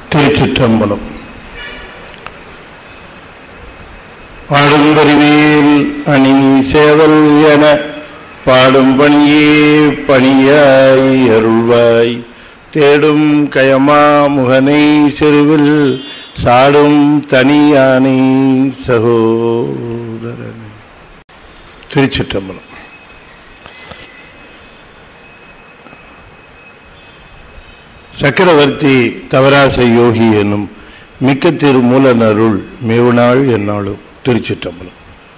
திருச்சிற்றம்பலம் ஆடும்பரிவேல் அணி சேவல் என பாடும் பணியே பணியாய் அருள்வாய் தேடும் கயமா முகனை செருவில் சாடும் தனியானை சகோதரன் திருச்சிற்றம்பலம் சக்கரவர்த்தி தவராச யோகி என்னும் மிக்க திருமூலன் அருள் மேவுநாள் என்னாலும் திருச்சிற்றம்பலம்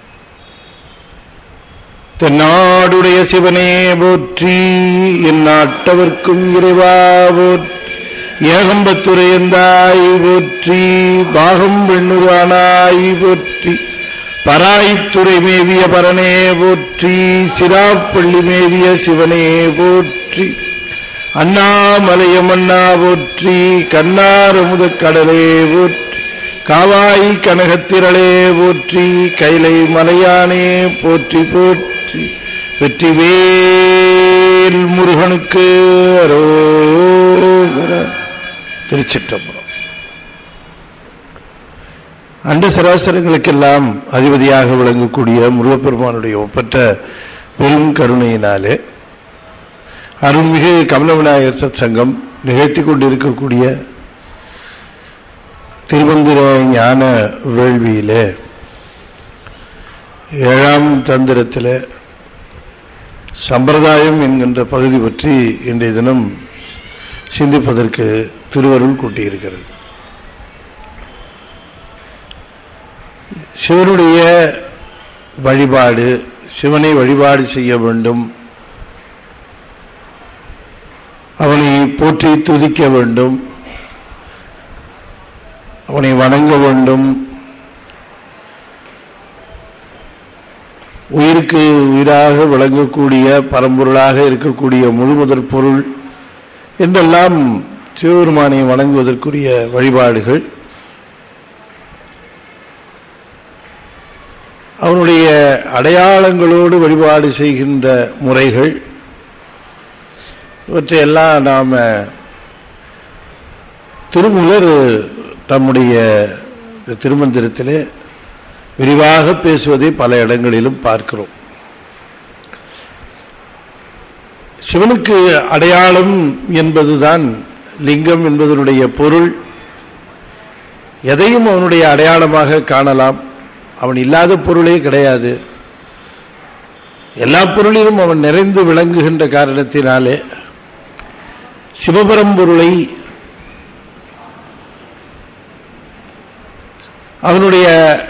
தென்னாடுடைய சிவனே போற்றி என் நாட்டவர்க்கும் இறைவா போற்றி ஏகம்பத்துரையந்தாய் போற்றி பாகம் பெண்ணுவானாய் போற்றி பராய்த்துறை மேவிய பரனே போற்றி சிராப்பள்ளி மேவிய சிவனே போற்றி அண்ணாமலையமண்ணா போற்றி கண்ணாரமுத கடலே போற்றி காவாய் கனகத்திரளே போற்றி கைலை மலையானே போற்றி போற்றி வெற்றிவேல் முருகனுக்கு அரோகர திருச்சிற்றம்பலம் அண்ட சராசரங்களுக்கெல்லாம் அதிபதியாக விளங்கக்கூடிய முருகப்பெருமானுடைய ஒப்பற்ற பெரும் கருணையினாலே அருள்மிகு கமல விநாயகர் சத் சங்கம் நிகழ்த்தி கொண்டிருக்கக்கூடிய திருமந்திர ஞான வேள்வியிலே ஏழாம் தந்திரத்தில் சம்பிரதாயம் என்கின்ற பகுதி பற்றி இன்றைய தினம் சிந்திப்பதற்கு திருவருள் கூட்டியிருக்கிறது சிவனுடைய வழிபாடு சிவனை வழிபாடு செய்ய வேண்டும் அவனை போற்றி துதிக்க வேண்டும் அவனை வணங்க வேண்டும் உயிருக்கு உயிராக விளங்கக்கூடிய பரம்பொருளாக இருக்கக்கூடிய முழுமுதற் பொருள் என்றெல்லாம் சிவபெருமானை வணங்குவதற்குரிய வழிபாடுகள் அவனுடைய அடையாளங்களோடு வழிபாடு செய்கின்ற முறைகள் இவற்றையெல்லாம் நாம் திருமூலர் தம்முடைய இந்த திருமந்திரத்திலே விரிவாக பேசுவதை பல இடங்களிலும் பார்க்கிறோம் சிவனுக்கு அடையாளம் என்பதுதான் லிங்கம் என்பதனுடைய பொருள் எதையும் அவனுடைய அடையாளமாக காணலாம் அவன் இல்லாத பொருளே கிடையாது எல்லா பொருளிலும் அவன் நிறைந்து விளங்குகின்ற காரணத்தினாலே சிவபரம்பொருளை அவனுடைய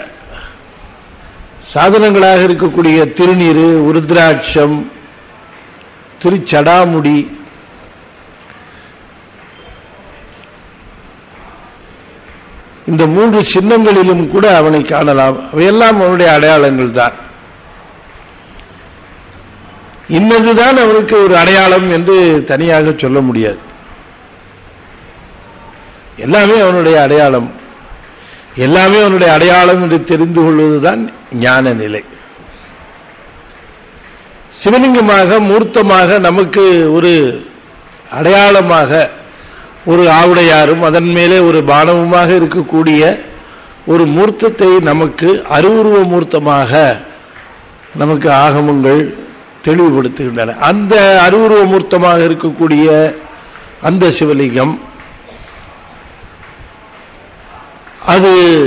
சாதனங்களாக இருக்கக்கூடிய திருநீரு உருத்ராட்சம் திருச்சடாமுடி இந்த மூன்று சின்னங்களிலும் கூட அவனை காணலாம் அவையெல்லாம் அவனுடைய அடையாளங்கள் தான் இன்னதுதான் அவனுக்கு ஒரு அடையாளம் என்று தனியாக சொல்ல முடியாது எல்லாமே அவனுடைய அடையாளம் எல்லாமே அவனுடைய அடையாளம் என்று தெரிந்து கொள்வதுதான் ஞான நிலை சிவலிங்கமாக மூர்த்தமாக நமக்கு ஒரு அடையாளமாக ஒரு ஆவுடையாரும் அதன் மேலே ஒரு பானவுமாக இருக்கக்கூடிய ஒரு மூர்த்தத்தை நமக்கு அருவுருவ மூர்த்தமாக நமக்கு ஆகமங்கள் தெளிவுபடுத்துகின்றன அந்த அருவுருவ மூர்த்தமாக இருக்கக்கூடிய அந்த சிவலிங்கம் அது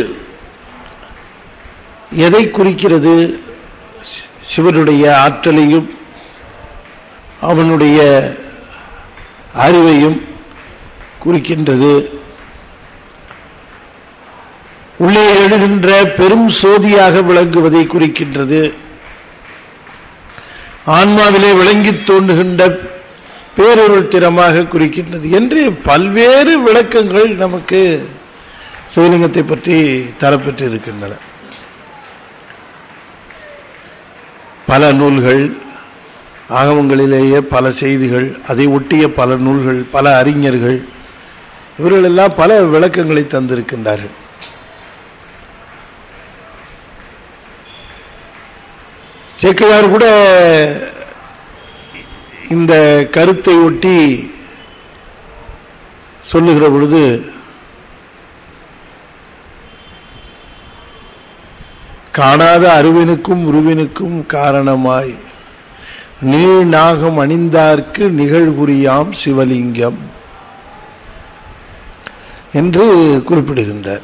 எதை குறிக்கிறது சிவனுடைய ஆற்றலையும் அவனுடைய அறிவையும் குறிக்கின்றது உள்ளே எழுகின்ற பெரும் சோதியாக விளங்குவதை குறிக்கின்றது ஆன்மாவிலே விளங்கி தோன்றுகின்ற பேரொருள் திறமாக குறிக்கின்றது என்று பல்வேறு விளக்கங்கள் நமக்கு சிவலிங்கத்தை பற்றி தரப்பெற்று இருக்கின்றன பல நூல்கள் ஆகமங்களிலேயே பல செய்திகள் அதை ஒட்டிய பல நூல்கள் பல அறிஞர்கள் இவர்களெல்லாம் பல விளக்கங்களை தந்திருக்கின்றார்கள் சேக்கிழார் கூட இந்த கருத்தை ஒட்டி சொல்லுகிற பொழுது காணாத அருவினுக்கும் உருவினுக்கும் காரணமாய் நீள் நாகம் அணிந்தார்க்கு நிகழ்குறியாம் சிவலிங்கம் என்று குறிப்பிடுகின்றார்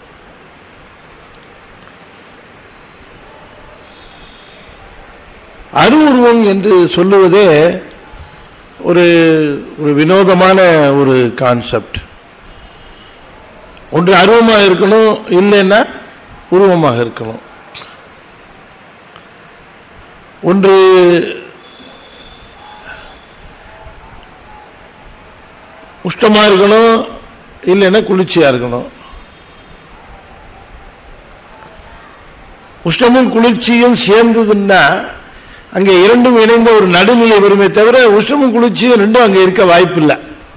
அருவுருவம் என்று சொல்லுவதே ஒரு ஒரு வினோதமான ஒரு கான்செப்ட் ஒன்று அருவமாக இருக்கணும் இல்லைன்னா உருவமாக இருக்கணும் ஒன்று உஷ்டமா இருக்கணும் இல்லைன்னா குளிர்ச்சியா இருக்கணும் உஷ்ணமும் குளிர்ச்சியும் சேர்ந்ததுன்னா அங்கே இரண்டும் இணைந்த ஒரு நடுநிலை வருமே தவிர உஷ்ணமும் குளிர்ச்சியும் ரெண்டும் அங்கே இருக்க வாய்ப்பில்லை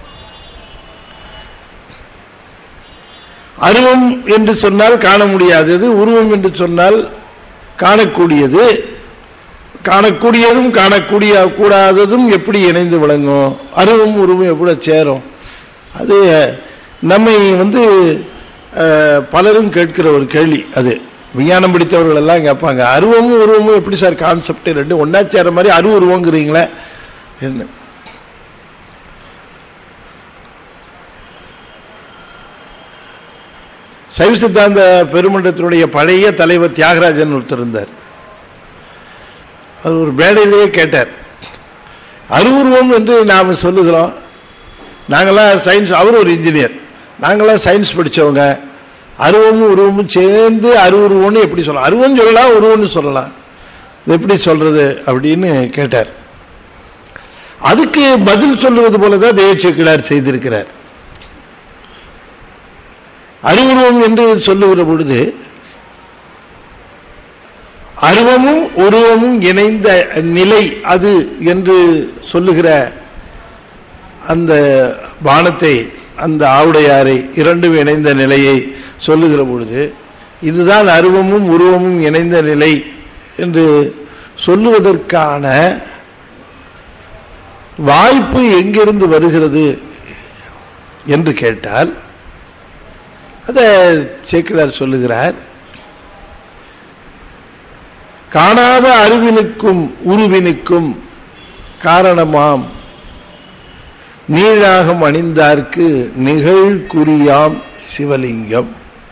அருவம் என்று சொன்னால் காண முடியாதது உருவம் என்று சொன்னால் காணக்கூடியது காணக்கூடியதும் காணக்கூடிய கூடாததும் எப்படி இணைந்து விளங்கும் அருவம் உருவம் எப்படி சேரும் அது நம்மை வந்து அஹ், பலரும் கேட்கிற ஒரு கேள்வி அது விஞ்ஞானம் படித்தவர்கள் எல்லாம் கேட்பாங்க அருவமும் உருவமும் எப்படி சார் கான்செப்ட் ரெண்டு ஒன்றா சேர மாதிரி அரு உருவங்கிறீங்களே என்ன சைவ சித்தாந்த பெருமன்றத்தினுடைய பழைய தலைவர் தியாகராஜன் ஒருத்தர் இருந்தார் அவர் ஒரு மேடையிலேயே கேட்டார் அருவுருவம் என்று நாம் சொல்லுகிறோம் நாங்களாம் சயின்ஸ் அவர் ஒரு இன்ஜினியர் நாங்களாம் சயின்ஸ் படித்தவங்க அருவமும் உருவமும் சேர்ந்து அருவுருவம்னு எப்படி சொல்லலாம் அருவம் சொல்லலாம் உருவம்னு சொல்லலாம் இது எப்படி சொல்றது அப்படின்னு கேட்டார் அதுக்கு பதில் சொல்லுவது போல தான் தேவச்சேக்கிழார் செய்திருக்கிறார் அறிவுருவம் என்று சொல்லுகிற பொழுது அருவமும் உருவமும் இணைந்த நிலை அது என்று சொல்லுகிற அந்த பானத்தை அந்த ஆவுடையாரை இரண்டும் இணைந்த நிலையை சொல்லுகிற பொழுது இதுதான் அருவமும் உருவமும் இணைந்த நிலை என்று சொல்லுவதற்கான வாய்ப்பு எங்கிருந்து வருகிறது என்று கேட்டால் அதை சேக்கிழார் சொல்லுகிறார் காணாத அறிவினுக்கும் உருவினுக்கும் காரணமாம் நீழாகம் அணிந்தார்க்கு நிகழ்குறியாம் சிவலிங்கம்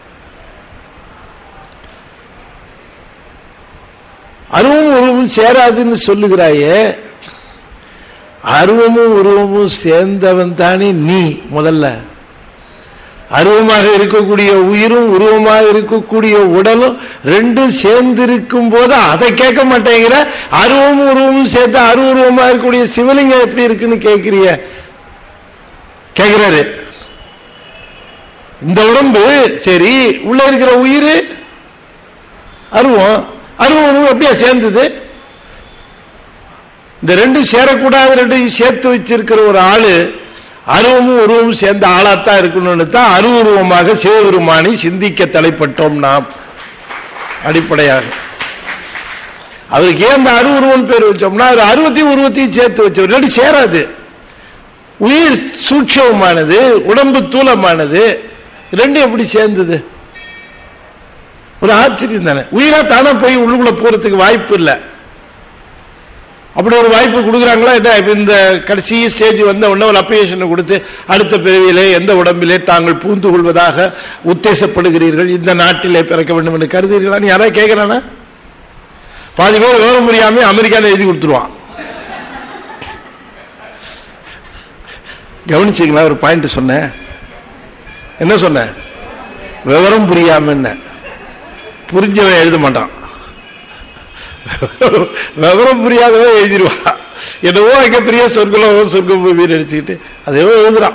அருவம் உருவமும் சேராதுன்னு சொல்லுகிறாயே அருவமும் உருவமும் சேர்ந்தவன் தானே நீ முதல்ல அருவமாக இருக்கக்கூடிய உயிரும் உருவமாக இருக்கக்கூடிய உடலும் ரெண்டும் சேர்ந்திருக்கும் போது அதை கேட்க மாட்டேங்கிற அருவமும் உருவமும் சேர்த்து அருவுருவமா இருக்கக்கூடிய சிவலிங்கம் எப்படி இருக்குன்னு கேட்கிறிய கேட்கிறாரு இந்த உடம்பு சரி உள்ள இருக்கிற உயிர் அருவம் அருவம் உருவம் எப்படியா சேர்ந்தது இந்த ரெண்டும் சேரக்கூடாது ரெண்டும் சேர்த்து வச்சிருக்கிற ஒரு ஆளு அருவமும் உருவமும் சேர்ந்த ஆளாத்தான் இருக்கணும்னு தான் அருவுருவமாக சிவபெருமானை சிந்திக்க தலைப்பட்டோம் நாம் அடிப்படையாக அவருக்கு ஏன் அந்த அருவுருவம் பேர் வச்சோம்னா அவர் அருவத்தையும் உருவத்தையும் சேர்த்து வச்சவர் ரெண்டு சேராது உயிர் சூட்சமானது உடம்பு தூலமானது ரெண்டும் எப்படி சேர்ந்தது ஒரு ஆச்சரியம் தானே உயிரா தானே போய் உள்ளுக்குள்ள போறதுக்கு வாய்ப்பு இல்லை அப்படி ஒரு வாய்ப்பு கொடுக்குறாங்களா என்ன இப்ப இந்த கடைசி ஸ்டேஜ் வந்த உடனே ஒரு அப்ளிகேஷன் கொடுத்து அடுத்த பிறவியிலே எந்த உடம்பிலே தாங்கள் பூந்து கொள்வதாக உத்தேசப்படுகிறீர்கள் இந்த நாட்டிலே பிறக்க வேண்டும் என்று கருதுகிறீர்களா யாராவது கேட்கிறானா பாதி பேர் விவரம் முடியாம அமெரிக்கால எழுதி கொடுத்துருவான் கவனிச்சிங்களா ஒரு பாயிண்ட் சொன்னேன் என்ன சொன்னேன் விவரம் புரியாம என்ன புரிஞ்சவன் எழுத மாட்டான் விவரம் புரியாதவன் எழுதிடுவான் என்னவோ அங்க பெரிய சொர்க்கம் சொர்க்கம் பூமின்னு எடுத்துக்கிட்டு அதையோ எழுதுறான்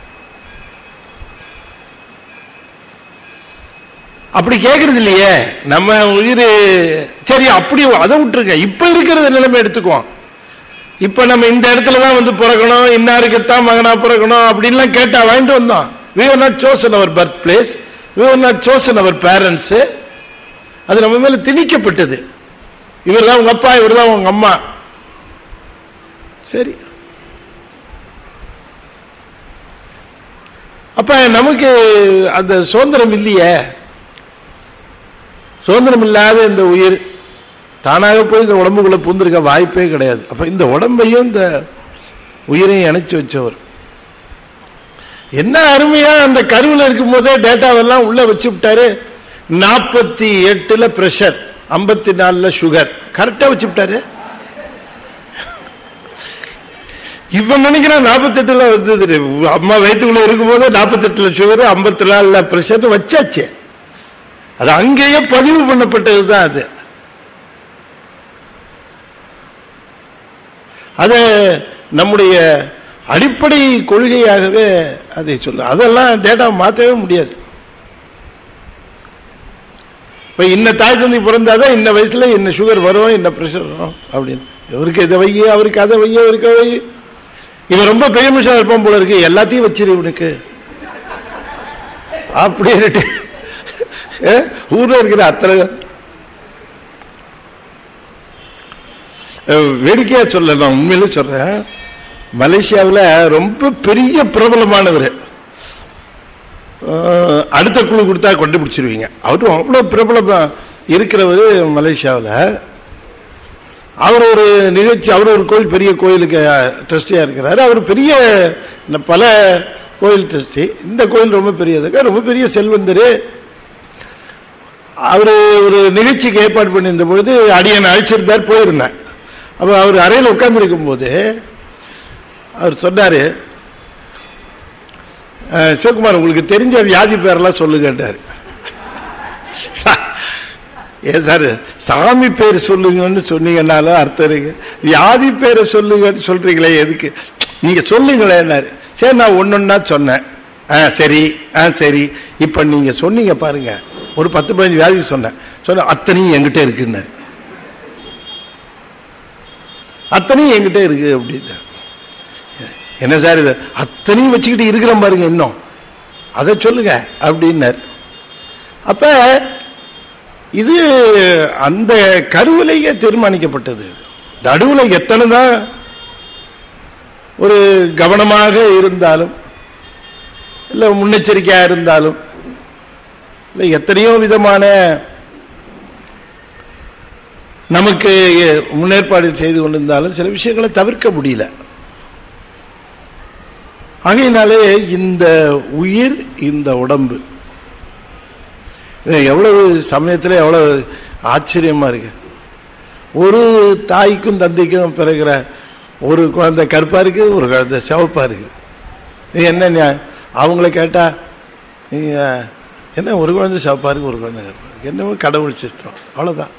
அப்படி கேட்கறது இல்லையே நம்ம உயிர் சரி அப்படி அதை விட்டுருங்க இப்ப இருக்கிற நிலைமை எடுத்துக்குவோம் இப்ப நம்ம இந்த இடத்துல தான் வந்து பிறக்கணும் இன்னாருக்குத்தான் மகனா பிறக்கணும் அப்படின்லாம் கேட்டா வாங்கிட்டு வந்தோம் we were not chosen our birth place we were not chosen our parents அது நம்ம மேல திணிக்கப்பட்டது இவர் தான் உங்க அப்பா இவர் தான் உங்க அம்மா சரி அப்ப நமக்கு அந்த சுதந்திரம் இல்லையே சுதந்திரம் இல்லாத இந்த உயிர் தானாக போய் இந்த உடம்புக்குள்ள பூந்திருக்க வாய்ப்பே கிடையாது அப்ப இந்த உடம்பையும் இந்த உயிரையும் இணைச்சு வச்சவர் என்ன அருமையா அந்த கருவில் இருக்கும் போதே டேட்டாவெல்லாம் உள்ள வச்சு விட்டாரு நாற்பத்தி எட்டுல பிரஷர் ஐம்பத்தி நாலுல சுகர் கரெக்டா வச்சு விட்டாரு இவன் நினைக்கிறான் நாற்பத்தெட்டுல வந்தது அம்மா வயிற்றுக்குள்ள இருக்கும்போது நாற்பத்தெட்டுல சுகர் ஐம்பத்தி நாலுல பிரஷர் வச்சாச்சு அது அங்கேயே பதிவு பண்ணப்பட்டது தான் அது அது நம்முடைய அடிப்படை கொள்கையாகவே அதை சொல்ல அதெல்லாம் டேட்டா மாற்றவே முடியாது இப்ப இன்ன தாய் தந்தை பிறந்தாதான் இன்ன வயசுல இன்ன சுகர் வரும் இன்ன பிரஷர் வரும் அப்படின்னு இவருக்கு இதை வைய அவருக்கு அதை வைய அவருக்கு அதை வை இவன் ரொம்ப பேமஸா இருப்பான் போல இருக்கு எல்லாத்தையும் வச்சிரு இவனுக்கு அப்படின்னுட்டு அஹ், ஊர்ல இருக்கிற அத்தனை அஹ், வேடிக்கையா சொல்ல நான் உண்மையில சொல்றேன் மலேசியாவில் ரொம்ப பெரிய பிரபலமானவர் அஹ், அடுத்த குழு கொடுத்தா கண்டுபிடிச்சிருவீங்க அவரும் அவ்வளோ பிரபலமா இருக்கிறவர் மலேசியாவில் அவர் ஒரு நிகழ்ச்சி அவர் ஒரு கோயில் பெரிய கோயிலுக்கு ட்ரஸ்டியாக இருக்கிறாரு அவர் பெரிய ந- பல கோயில் ட்ரஸ்டி இந்த கோயில் ரொம்ப பெரியதுக்கு ரொம்ப பெரிய செல்வந்தர் அவர் ஒரு நிகழ்ச்சிக்கு ஏற்பாடு பண்ணியிருந்த பொழுது அடியன் அழைச்சிருந்தார் போயிருந்தேன் அப்போ அவர் அறையில் உட்கார்ந்திருக்கும் போது அவர் சொன்னார் சிவகுமார் உங்களுக்கு தெரிஞ்ச வியாதி பேரெல்லாம் சொல்லு கேட்டார் ஏன் சார் சாமி பேர் சொல்லுங்கன்னு சொன்னீங்கன்னாலும் அர்த்தம் இருக்கு வியாதி பேரை சொல்லுங்கன்னு சொல்றீங்களே எதுக்கு நீங்க சொல்லுங்களேன்னாரு சரி நான் ஒன்னொன்னா சொன்னேன் ஆ சரி ஆ சரி இப்ப நீங்க சொன்னீங்க பாருங்க ஒரு பத்து பதினஞ்சு வியாதி சொன்னேன் சொன்ன அத்தனையும் என்கிட்ட இருக்குன்னாரு அத்தனையும் என்கிட்ட இருக்கு அப்படின்னு என்ன சார் இது அத்தனையும் வச்சுக்கிட்டு இருக்கிறேன் பாருங்க இன்னும் அதை சொல்லுங்க அப்படின்னாரு அப்ப இது அந்த கருவிலேயே தீர்மானிக்கப்பட்டது நடுவில் எத்தனை தான் ஒரு கவனமாக இருந்தாலும் இல்லை முன்னெச்சரிக்கையாக இருந்தாலும் இல்லை எத்தனையோ விதமான நமக்கு முன்னேற்பாடு செய்து கொண்டிருந்தாலும் சில விஷயங்களை தவிர்க்க முடியல ஆகையினாலே இந்த உயிர் இந்த உடம்பு இது எவ்வளவு சமயத்தில் எவ்வளவு ஆச்சரியமா இருக்கு ஒரு தாய்க்கும் தந்தைக்கும் பிறகுற ஒரு குழந்தை கருப்பா இருக்கு ஒரு குழந்தை சிவப்பா இருக்கு இது என்ன நியாயம்? அவங்கள கேட்டா நீங்க என்ன ஒரு குழந்தை சிவப்பா இருக்கு ஒரு குழந்தை கருப்பா இருக்கு என்னவோ கடவுள் சிஸ்டம் அவ்வளவுதான்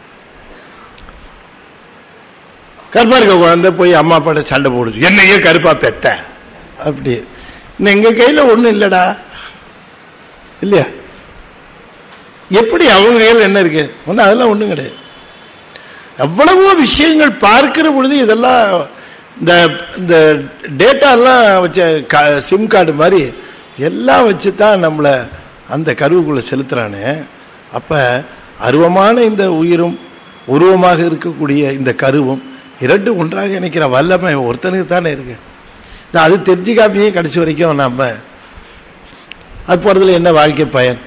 கருப்பா இருக்க குழந்தை போய் அம்மா அப்பாட்ட சண்டை போடுது என்னையே கருப்பா பெத்த அப்படி இன்னும் எங்க கையில ஒண்ணும் இல்லடா இல்லையா எப்படி அவங்க கையில் என்ன இருக்கு ஒன்றும் அதெல்லாம் ஒன்றும் கிடையாது எவ்வளவோ விஷயங்கள் பார்க்கிற பொழுது இதெல்லாம் இந்த இந்த டேட்டாலாம் வச்ச க- சிம் கார்டு மாதிரி எல்லாம் வச்சு தான் நம்மளை அந்த கருவுக்குள்ளே செலுத்துறானே அப்போ அருவமான இந்த உயிரும் உருவமாக இருக்கக்கூடிய இந்த கருவும் இரண்டு ஒன்றாக இணைக்கிற வல்லமை ஒருத்தனுக்கு தானே இருக்கு இது அது தெரிஞ்சுக்காமையே கடைசி வரைக்கும் நம்ம அது போகிறதுல என்ன வாழ்க்கை பயன்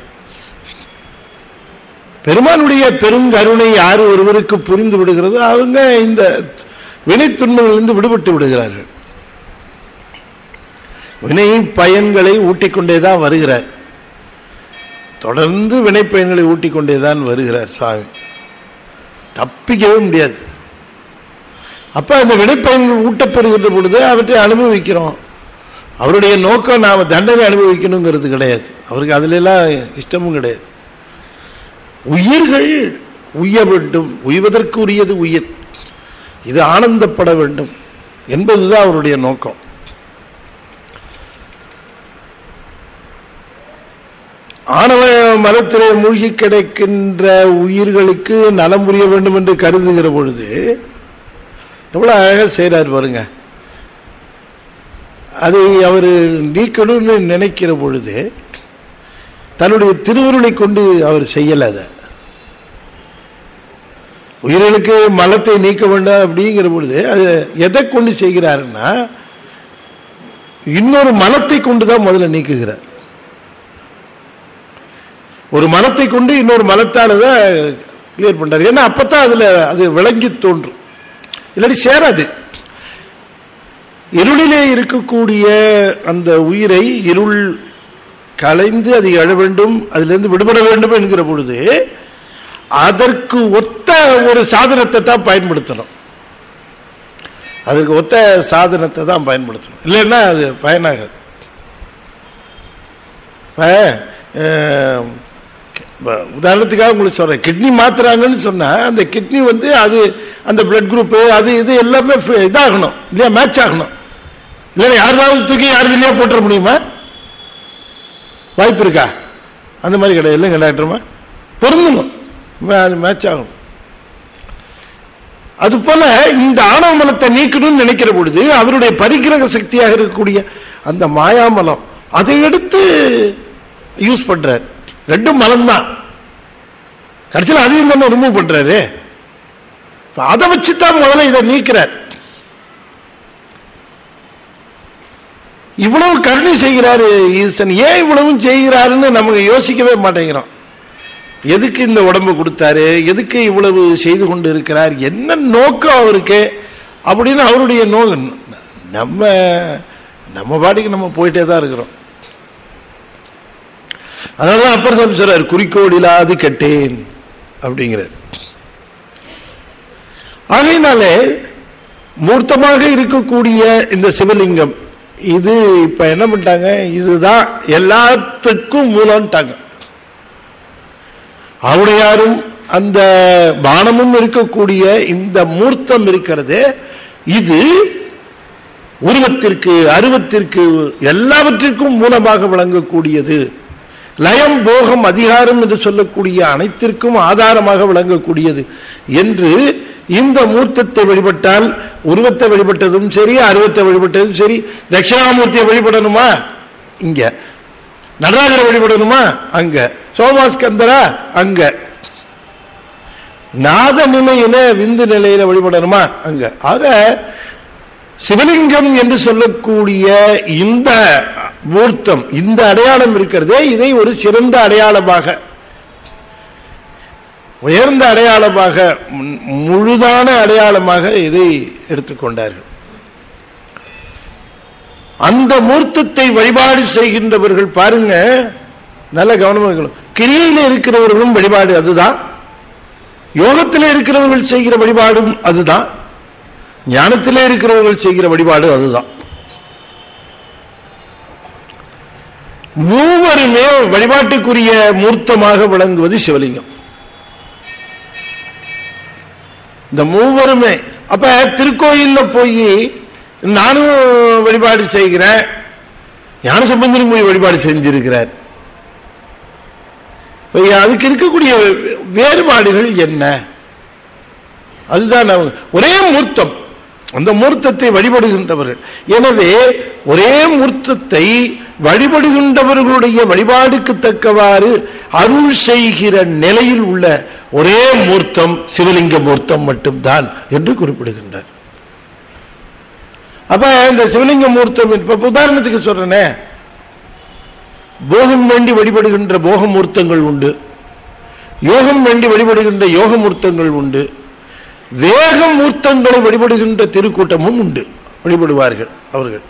பெருமானுடைய பெருங்கருணை யார் ஒருவருக்கு புரிந்து விடுகிறதோ அவங்க இந்த வினை துன்பங்களிலிருந்து விடுபட்டு விடுகிறார்கள் வினை பயன்களை ஊட்டிக்கொண்டே தான் வருகிறார் தொடர்ந்து வினை பயன்களை ஊட்டிக்கொண்டே தான் வருகிறார் சுவாமி தப்பிக்கவே முடியாது அப்ப அந்த வினைப்பயன்கள் ஊட்டப்படுகின்ற பொழுது அவற்றை அனுபவிக்கிறோம் அவருடைய நோக்கம் நாம தண்டனை அனுபவிக்கணுங்கிறது கிடையாது அவருக்கு அதுல எல்லாம் இஷ்டமும் கிடையாது உயிர்கள் உய்ய வேண்டும் உய்வதற்கு உரியது உயிர் இது ஆனந்தப்பட வேண்டும் என்பதுதான் அவருடைய நோக்கம் ஆணவ மலத்திலே மூழ்கி கிடக்கின்ற உயிர்களுக்கு நலம் புரிய வேண்டும் என்று கருதுகிற பொழுது எவ்வளவு அழகா செய்றார் பாருங்க அதை அவர் நீக்கணும்னு நினைக்கிற பொழுது தன்னுடைய திருவருளை கொண்டு அவர் செய்யல அதை உயிர்களுக்கு மலத்தை நீக்க வேண்டாம் அப்படிங்கிற பொழுது அது எதை கொண்டு செய்கிறாருன்னா இன்னொரு மலத்தை கொண்டு தான் முதல்ல நீக்குகிறார் ஒரு மனத்தை கொண்டு இன்னொரு மனத்தால தான் கிளியர் பண்றாரு ஏன்னா அப்பதான் அதுல அது விளங்கி தோன்றும் இல்லாட்டி சேராது இருளிலே இருக்கக்கூடிய அந்த உயிரை இருள் கலைந்து அது எழ வேண்டும் அதிலிருந்து விடுபட வேண்டும் என்கிற பொழுது அதற்கு ஒத்த ஒரு சாதனத்தை தான் பயன்படுத்தணும் அதுக்கு ஒத்த சாதனத்தை தான் பயன்படுத்தணும் இல்லைன்னா அது பயனாகாது இப்ப, அஹ், இப்ப உதாரணத்துக்காக உங்களுக்கு சொல்றேன் கிட்னி மாத்துறாங்கன்னு சொன்னா அந்த கிட்னி வந்து அது அந்த பிளட் குரூப் அது இது எல்லாமே fi- இதாகணும் இல்லையா மேட்ச் ஆகணும் இல்லைன்னா யாராவது தூக்கி யாரு இல்லையா போட்டுற முடியுமா வாய்ப்பு இருக்கா அந்த மாதிரி கிடையாது இல்லைங்க டாக்டர்மா பொருந்தணும் மே- அது மேட்ச் ஆகணும் அது போல இந்த ஆணவ மலத்தை நீக்கணும்னு நினைக்கிற பொழுது அவருடைய பரிகிரக சக்தியாக இருக்கக்கூடிய அந்த மாயாமலம் அதை எடுத்து யூஸ் பண்றார் ரெண்டும் மலம் தான் கடைசியில் அதையும் நம்ம ரிமூவ் பண்றாரு இப்ப அதை வச்சு தான் முதல்ல இதை நீக்கிறார் இவ்வளவு கருணை செய்கிறாரு ஈசன் ஏன் இவ்வளவும் செய்கிறாருன்னு நமக்கு யோசிக்கவே மாட்டேங்கிறோம் எதுக்கு இந்த உடம்பு கொடுத்தாரு எதுக்கு இவ்வளவு செய்து கொண்டு இருக்கிறார் என்ன நோக்கம் அவருக்கு அப்படின்னு அவருடைய நோக்கம் நம்ம நம்ம பாட்டுக்கு நம்ம போயிட்டே தான் இருக்கிறோம் அதனாலதான் அப்பர் சாமி சொல்றார் குறிக்கோள் இல்லாது கெட்டேன் அப்படிங்கிறார் ஆகையினாலே மூர்த்தமாக இருக்கக்கூடிய இந்த சிவலிங்கம் இது இப்ப என்ன பண்ணிட்டாங்க இதுதான் எல்லாத்துக்கும் மூலம்ட்டாங்க அவடையாரும் அந்த பானமும் இருக்கக்கூடிய இந்த மூர்த்தம் இருக்கிறது இது உருவத்திற்கு அருவத்திற்கு எல்லாவற்றிற்கும் மூலமாக விளங்கக்கூடியது லயம் போகம் அதிகாரம் என்று சொல்லக்கூடிய அனைத்திற்கும் ஆதாரமாக விளங்கக்கூடியது என்று இந்த மூர்த்தத்தை வழிபட்டால் உருவத்தை வழிபட்டதும் சரி அருவத்தை வழிபட்டதும் சரி தட்சிணாமூர்த்தியை வழிபடணுமா இங்க நடராஜரை வழிபடணுமா அங்க சோமாஸ்கந்தரா அங்க நாத நிலையில விந்து நிலையில வழிபடணுமா அங்க ஆக சிவலிங்கம் என்று சொல்லக்கூடிய இந்த மூர்த்தம் இந்த அடையாளம் இருக்கிறதே இதை ஒரு சிறந்த அடையாளமாக உயர்ந்த அடையாளமாக மு- முழுதான அடையாளமாக இதை எடுத்துக்கொண்டார்கள் அந்த மூர்த்தத்தை வழிபாடு செய்கின்றவர்கள் பாருங்க நல்ல கவனமாக இருக்கணும். கிரியில இருக்கிறவர்களும் வழிபாடு அதுதான் யோகத்தில் இருக்கிறவர்கள் செய்கிற வழிபாடும் அதுதான் ஞானத்திலே இருக்கிறவர்கள் செய்கிற வழிபாடு அதுதான் மூவருமே வழிபாட்டுக்குரிய மூர்த்தமாக விளங்குவது சிவலிங்கம் இந்த மூவருமே அப்ப திருக்கோயில்ல போய் நானும் வழிபாடு செய்கிறேன் ஞான சம்பந்தனும் போய் வழிபாடு செஞ்சிருக்கிறார் இப்ப அதுக்கு இருக்கக்கூடிய வேறுபாடுகள் என்ன அதுதான் நம்ம- ஒரே மூர்த்தம் அந்த மூர்த்தத்தை வழிபடுகின்றவர்கள் எனவே ஒரே மூர்த்தத்தை வழிபடுகின்றவர்களுடைய வழிபாடுக்கு தக்கவாறு அருள் செய்கிற நிலையில் உள்ள ஒரே மூர்த்தம் சிவலிங்க மூர்த்தம் மட்டும்தான் என்று குறிப்பிடுகின்றார் அப்ப இந்த சிவலிங்க மூர்த்தம் இப்ப உதாரணத்துக்கு சொல்றேனே போகம் வேண்டி வழிபடுகின்ற போக மூர்த்தங்கள் உண்டு யோகம் வேண்டி வழிபடுகின்ற யோக மூர்த்தங்கள் உண்டு வேக மூர்த்தங்களை வழிபடுகின்ற திருக்கூட்டமும் உண்டு வழிபடுவார்கள் அவர்கள்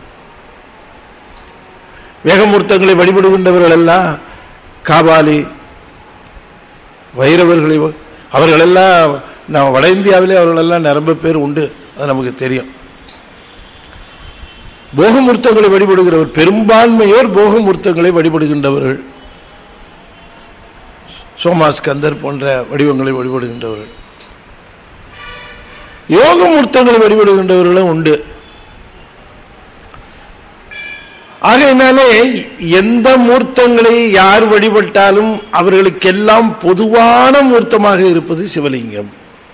வேகமூர்த்தங்களை வழிபடுகின்றவர்கள் எல்லாம் காபாலி வைரவர்களை அவர்கள் எல்லாம் நம்ம வட இந்தியாவிலே அவர்கள் எல்லாம் நிரம்ப பேர் உண்டு அது நமக்கு தெரியும் போகமூர்த்தங்களை வழிபடுகிறவர் பெரும்பான்மையோர் போகமூர்த்தங்களை வழிபடுகின்றவர்கள் சோமாஸ்கந்தர் போன்ற வடிவங்களை வழிபடுகின்றவர்கள் யோக மூர்த்தங்களை வழிபடுகின்றவர்களும் உண்டு ஆகையினாலே எந்த மூர்த்தங்களை யார் வழிபட்டாலும் அவர்களுக்கெல்லாம் பொதுவான மூர்த்தமாக இருப்பது சிவலிங்கம்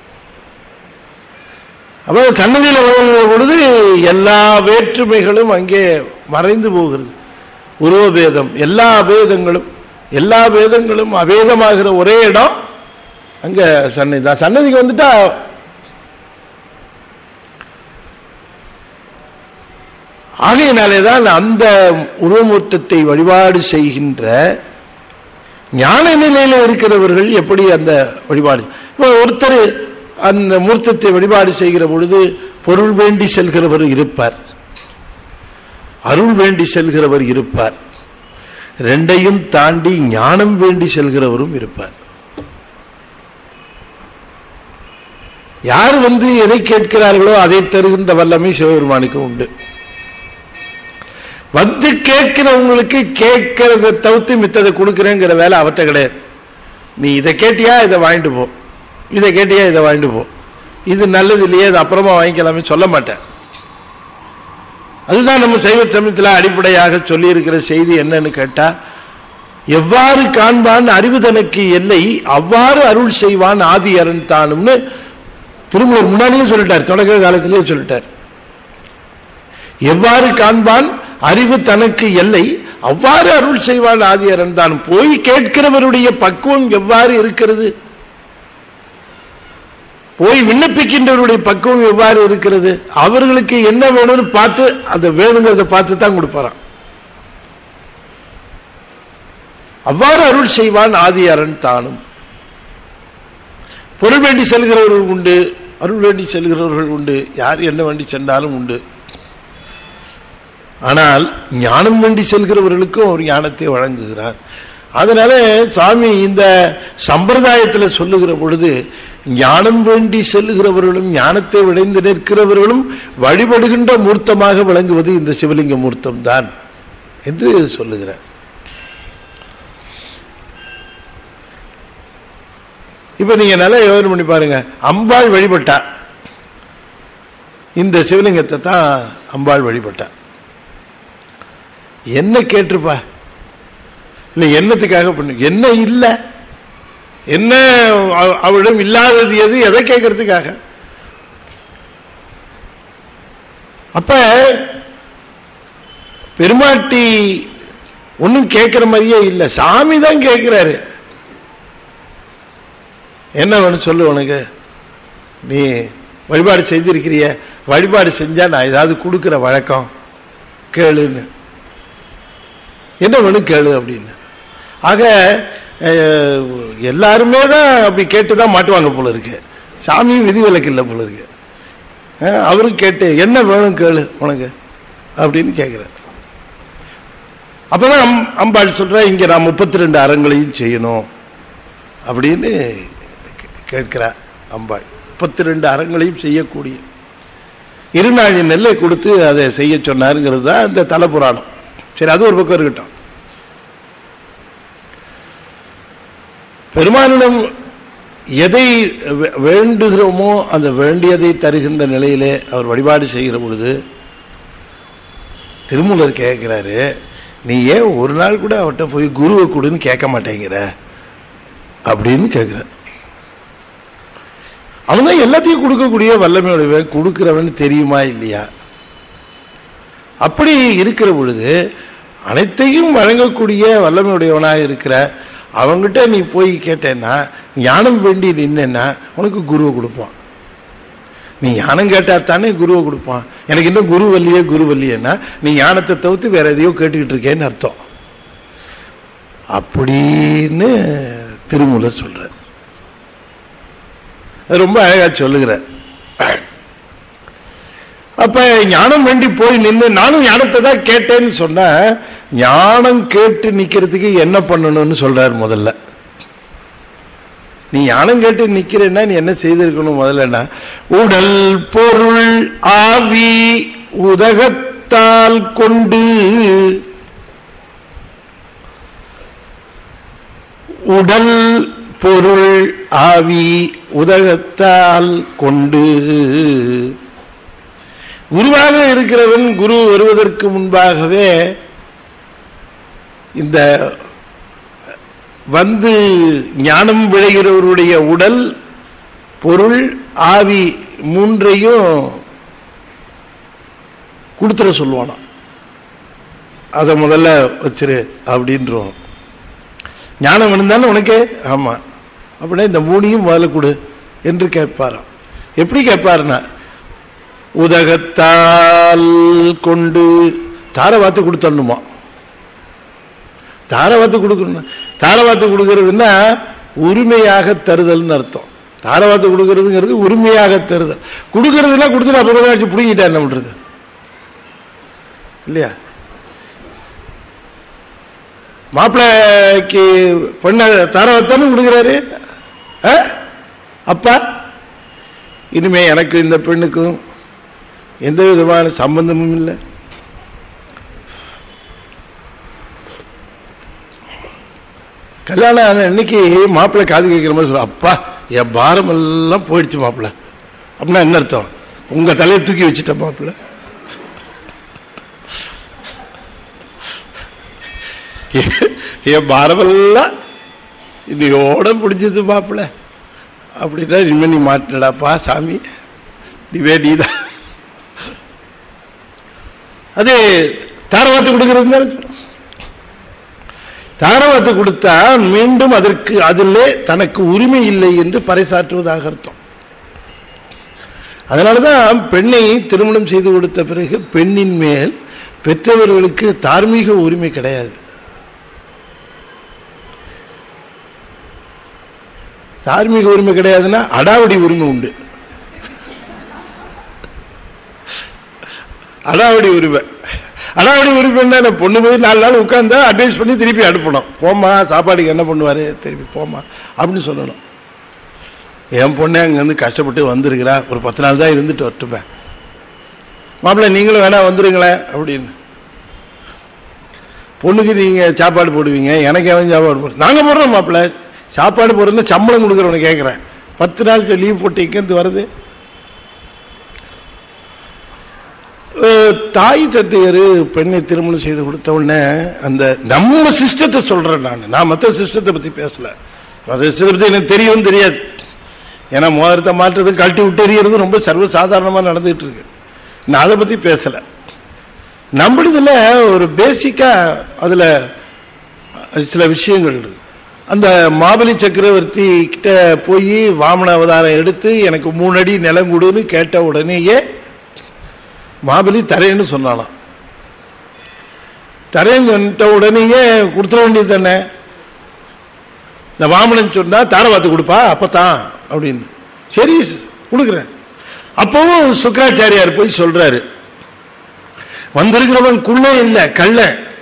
அப்ப சன்னதியில் வழங்குகிற பொழுது எல்லா வேற்றுமைகளும் அங்கே மறைந்து போகிறது உருவபேதம் எல்லா பேதங்களும் எல்லா பேதங்களும் அபேதமாகிற ஒரே இடம் அங்க சன்னதி தான் சன்னதிக்கு வந்துட்டா ஆகையினாலே தான் அந்த உருவமூர்த்தத்தை வழிபாடு செய்கின்ற ஞான நிலையில இருக்கிறவர்கள் எப்படி அந்த வழிபாடு இப்போ ஒருத்தர் அந்த மூர்த்தத்தை வழிபாடு செய்கிற பொழுது பொருள் வேண்டி செல்கிறவர் இருப்பார் அருள் வேண்டி செல்கிறவர் இருப்பார் ரெண்டையும் தாண்டி ஞானம் வேண்டி செல்கிறவரும் இருப்பார் யார் வந்து எதை கேட்கிறார்களோ அதை தருகின்ற வல்லமை சிவபெருமானுக்கு உண்டு வந்து கேட்கிறவங்களுக்கு கேட்கறத தவிர்த்து மித்ததை கொடுக்குறேங்கிற வேலை அவர்கிட்ட கிடையாது நீ இதை கேட்டியா இதை வாங்கிட்டு போ இதை கேட்டியா இதை வாங்கிட்டு போ இது நல்லது இல்லையே இது அப்புறமா வாங்கிக்கலாமே சொல்ல மாட்டேன் அதுதான் நம்ம சைவ சமயத்தில் அடிப்படையாக சொல்லி இருக்கிற செய்தி என்னன்னு கேட்டா எவ்வாறு காண்பான் அறிவு தனக்கு எல்லை அவ்வாறு அருள் செய்வான் ஆதி அரண் தானும்னு திருமூலர் முன்னாடியே சொல்லிட்டார் தொடக்க காலத்திலேயே சொல்லிட்டார் எவ்வாறு காண்பான் அறிவு தனக்கு எல்லை அவ்வாறு அருள் செய்வான் ஆதி அரண் தானும் போய் கேட்கிறவருடைய பக்குவம் எவ்வாறு இருக்கிறது போய் விண்ணப்பிக்கின்றவருடைய பக்குவம் எவ்வாறு இருக்கிறது அவர்களுக்கு என்ன வேணும்னு பார்த்து அந்த வேணுங்கிறத பார்த்து தான் கொடுப்பாராம் அவ்வாறு அருள் செய்வான் ஆதி அரண் தானும் பொருள் வேண்டி செல்கிறவர்கள் உண்டு அருள் வேண்டி செல்கிறவர்கள் உண்டு யார் என்ன வேண்டி சென்றாலும் உண்டு ஆனால் ஞானம் வேண்டி செல்கிறவர்களுக்கும் ஒரு ஞானத்தை வழங்குகிறார் அதனால சாமி இந்த சம்பிரதாயத்தில் சொல்லுகிற பொழுது ஞானம் வேண்டி செல்லுகிறவர்களும் ஞானத்தை விளைந்து நிற்கிறவர்களும் வழிபடுகின்ற மூர்த்தமாக விளங்குவது இந்த சிவலிங்க மூர்த்தம் தான் என்று சொல்லுகிறார் இப்ப நீங்க நல்லா யோசனை பண்ணி பாருங்க அம்பாள் வழிபட்டா இந்த சிவலிங்கத்தை தான் அம்பாள் வழிபட்டா என்ன கேட்டிருப்பா இல்லை என்னத்துக்காக பண்ணு என்ன இல்லை என்ன அவ- அவளிடம் இல்லாதது எது எதை கேட்கறதுக்காக அப்ப பெருமாட்டி ஒன்றும் கேட்கிற மாதிரியே இல்லை சாமி தான் கேட்கிறாரு என்ன வேணும் சொல்லு உனக்கு நீ வழிபாடு செஞ்சிருக்கிறிய வழிபாடு செஞ்சா நான் ஏதாவது கொடுக்குற வழக்கம் கேளுன்னு என்ன வேணும் கேளு அப்படின்னு ஆக அஹ், எல்லாருமே தான் அப்படி கேட்டு தான் மாட்டுவாங்க போல இருக்கு சாமியும் விதிவிலக்கு இல்லை போல இருக்கு அஹ், அவரும் கேட்டு என்ன வேணும் கேளு உனக்கு அப்படின்னு கேட்குறார் அப்பதான் அம் அம்பாள் சொல்ற இங்க நான் முப்பத்தி ரெண்டு அறங்களையும் செய்யணும் அப்படின்னு கே- கேட்கிறார் அம்பாள் முப்பத்தி ரெண்டு அறங்களையும் செய்யக்கூடிய இருநாழி நெல்லை கொடுத்து அதை செய்ய சொன்னாருங்கிறது தான் இந்த தல புராணம் சரி அது ஒரு பக்கம் இருக்கட்டும் பெருமானிடம் எதை வே- வேண்டுகிறோமோ அந்த வேண்டியதை தருகின்ற நிலையிலே அவர் வழிபாடு செய்கிற பொழுது திருமூலர் கேட்கிறாரு நீ ஏன் ஒரு நாள் கூட அவர்கிட்ட போய் குருவை கொடுன்னு கேட்க மாட்டேங்கிற அப்படின்னு கேட்கிறார் அவன் தான் எல்லாத்தையும் கொடுக்கக்கூடிய வல்லமையுடையவன் கொடுக்கிறவன் தெரியுமா இல்லையா அப்படி இருக்கிற பொழுது அனைத்தையும் வழங்கக்கூடிய வல்லமையுடையவனாக இருக்கிற அவங்கிட்ட நீ போய் கேட்டேன்னா ஞானம் வேண்டி நின்னா உனக்கு குருவை கொடுப்பான் நீ ஞானம் கேட்டா தானே குருவை கொடுப்பான் எனக்கு இன்னும் குரு வல்லியே குரு வல்லியேன்னா நீ ஞானத்தை தவிர்த்து வேற எதையோ கேட்டுக்கிட்டு இருக்கேன்னு அர்த்தம் அப்படின்னு திருமூலர் சொல்ற அது ரொம்ப அழகா சொல்லுகிறார் அப்ப ஞானம் வேண்டி போய் நின்று நானும் ஞானத்தை தான் கேட்டேன்னு சொன்னா ஞானம் கேட்டு நிக்கிறதுக்கு என்ன பண்ணணும்னு சொல்றார் முதல்ல நீ ஞானம் கேட்டு நிக்கிறேன்னா நீ என்ன செய்திருக்கணும் முதல்லன்னா உடல் பொருள் ஆவி உதகத்தால் கொண்டு உடல் பொருள் ஆவி உதகத்தால் கொண்டு குருவாக இருக்கிறவன் குரு வருவதற்கு முன்பாகவே இந்த வந்து ஞானம் விளைகிறவருடைய உடல் பொருள் ஆவி மூன்றையும் கொடுத்துட சொல்லுவானாம் அதை முதல்ல வச்சிரு அப்படின்றோம் ஞானம் வேணும்தானே உனக்கு ஆமா அப்படின்னா இந்த மூணையும் முதல்ல கொடு என்று கேட்பாராம் எப்படி கேட்பாருன்னா உதகத்தால் கொண்டு தாரை வாத்து கொடுத்தணுமா தாரை வாத்து கொடுக்கணும் தாரவாத்து கொடுக்கறதுன்னா உரிமையாக தருதல்னு அர்த்தம் தாரவாத்து கொடுக்கறதுங்கிறது உரிமையாக தருதல் கொடுக்கறதுன்னா கொடுத்துட்டு அப்புறம் வச்சு பிடிங்கிட்டா என்ன பண்றது இல்லையா மாப்பிள்ளைக்கு பொண்ண தாரவாத்தானு கொடுக்குறாரு ஆ? அப்பா இனிமே எனக்கு இந்த பெண்ணுக்கும் எந்த விதமான சம்பந்தமும் இல்லை கல்யாணம் ஆன அன்னைக்கு மாப்பிள்ளை காது கேட்கிற மாதிரி சொல்ல அப்பா என் பாரம் எல்லாம் போயிடுச்சு மாப்பிள்ளை அப்படின்னா என்ன அர்த்தம் உங்க தலையை தூக்கி வச்சுட்ட மாப்பிள்ளை என் பாரமெல்லாம் இன்னையோட முடிஞ்சது மாப்பிள்ளை அப்படின்னா இனிமே நீ மாட்டினடாப்பா சாமி நீவே நீதான் அது தாரவாத்து கொடுக்கறது தானே சொல்றோம். தாரவாத்து கொடுத்தா மீண்டும் அதற்கு அதிலே தனக்கு உரிமை இல்லை என்று பறைசாற்றுவதாக அர்த்தம் அதனாலதான் பெண்ணை திருமணம் செய்து கொடுத்த பிறகு பெண்ணின் மேல் பெற்றவர்களுக்கு தார்மீக உரிமை கிடையாது தார்மீக உரிமை கிடையாதுன்னா அடாவடி உரிமை உண்டு அடாவடி உரிமை அடாவடி உரிமைன்னா என்ன பொண்ணு போய் நாலு நாள் உட்காந்தா அட்வைஸ் பண்ணி திருப்பி அனுப்பணும் போம்மா சாப்பாடுக்கு என்ன பண்ணுவாரு திருப்பி போம்மா அப்படின்னு சொல்லணும் என் பொண்ணே அங்கேருந்து கஷ்டப்பட்டு வந்திருக்கிறா ஒரு பத்து நாள் தான் இருந்துட்டு வரட்டுமே மாப்பிள்ளை நீங்களும் வேணா வந்துருங்களேன் அப்படின்னு பொண்ணுக்கு நீங்க சாப்பாடு போடுவீங்க எனக்கு எவன் சாப்பாடு போடுற நாங்க போடுறோம் மாப்பிள்ளை சாப்பாடு போடுறதுன்னு சம்பளம் கொடுக்குறவனை கேட்குறேன் பத்து நாள் லீவ் போட்டு இங்கேருந்து வருது அஹ், தாய் தந்தையர் பெண்ணை திருமணம் செய்து கொடுத்த உடனே அந்த நம்ம சிஸ்டத்தை சொல்றேன் நான் நான் மற்ற சிஸ்டத்தை பத்தி பேசல மற்ற சிஸ்டத்தை பத்தி எனக்கு தெரியும் தெரியாது ஏன்னா மோதிரத்தை மாற்றுறது கழட்டி விட்டு எறியறது ரொம்ப சர்வசாதாரணமாக நடந்துகிட்டு இருக்கு நான் அதை பத்தி பேசல நம்மளுதுல ஒரு பேசிக்கா அதுல சில விஷயங்கள் இருக்கு அந்த மாபலி சக்கரவர்த்தி கிட்ட போய் வாமன அவதாரம் எடுத்து எனக்கு மூணு அடி நிலம் கொடுன்னு கேட்ட உடனேயே மாபலி தரேன்னு சொன்னாலாம் தரேன்னு வந்துட்ட உடனேயே கொடுத்துட வேண்டியது தானே இந்த வாமனன் சொன்னா தாரவாத்து கொடுப்பா அப்பதான் அப்படின்னு சரி கொடுக்குறேன் அப்பவும் சுக்கராச்சாரியார் போய் சொல்றாரு வந்திருக்கிறவன் குள்ள இல்ல கள்ள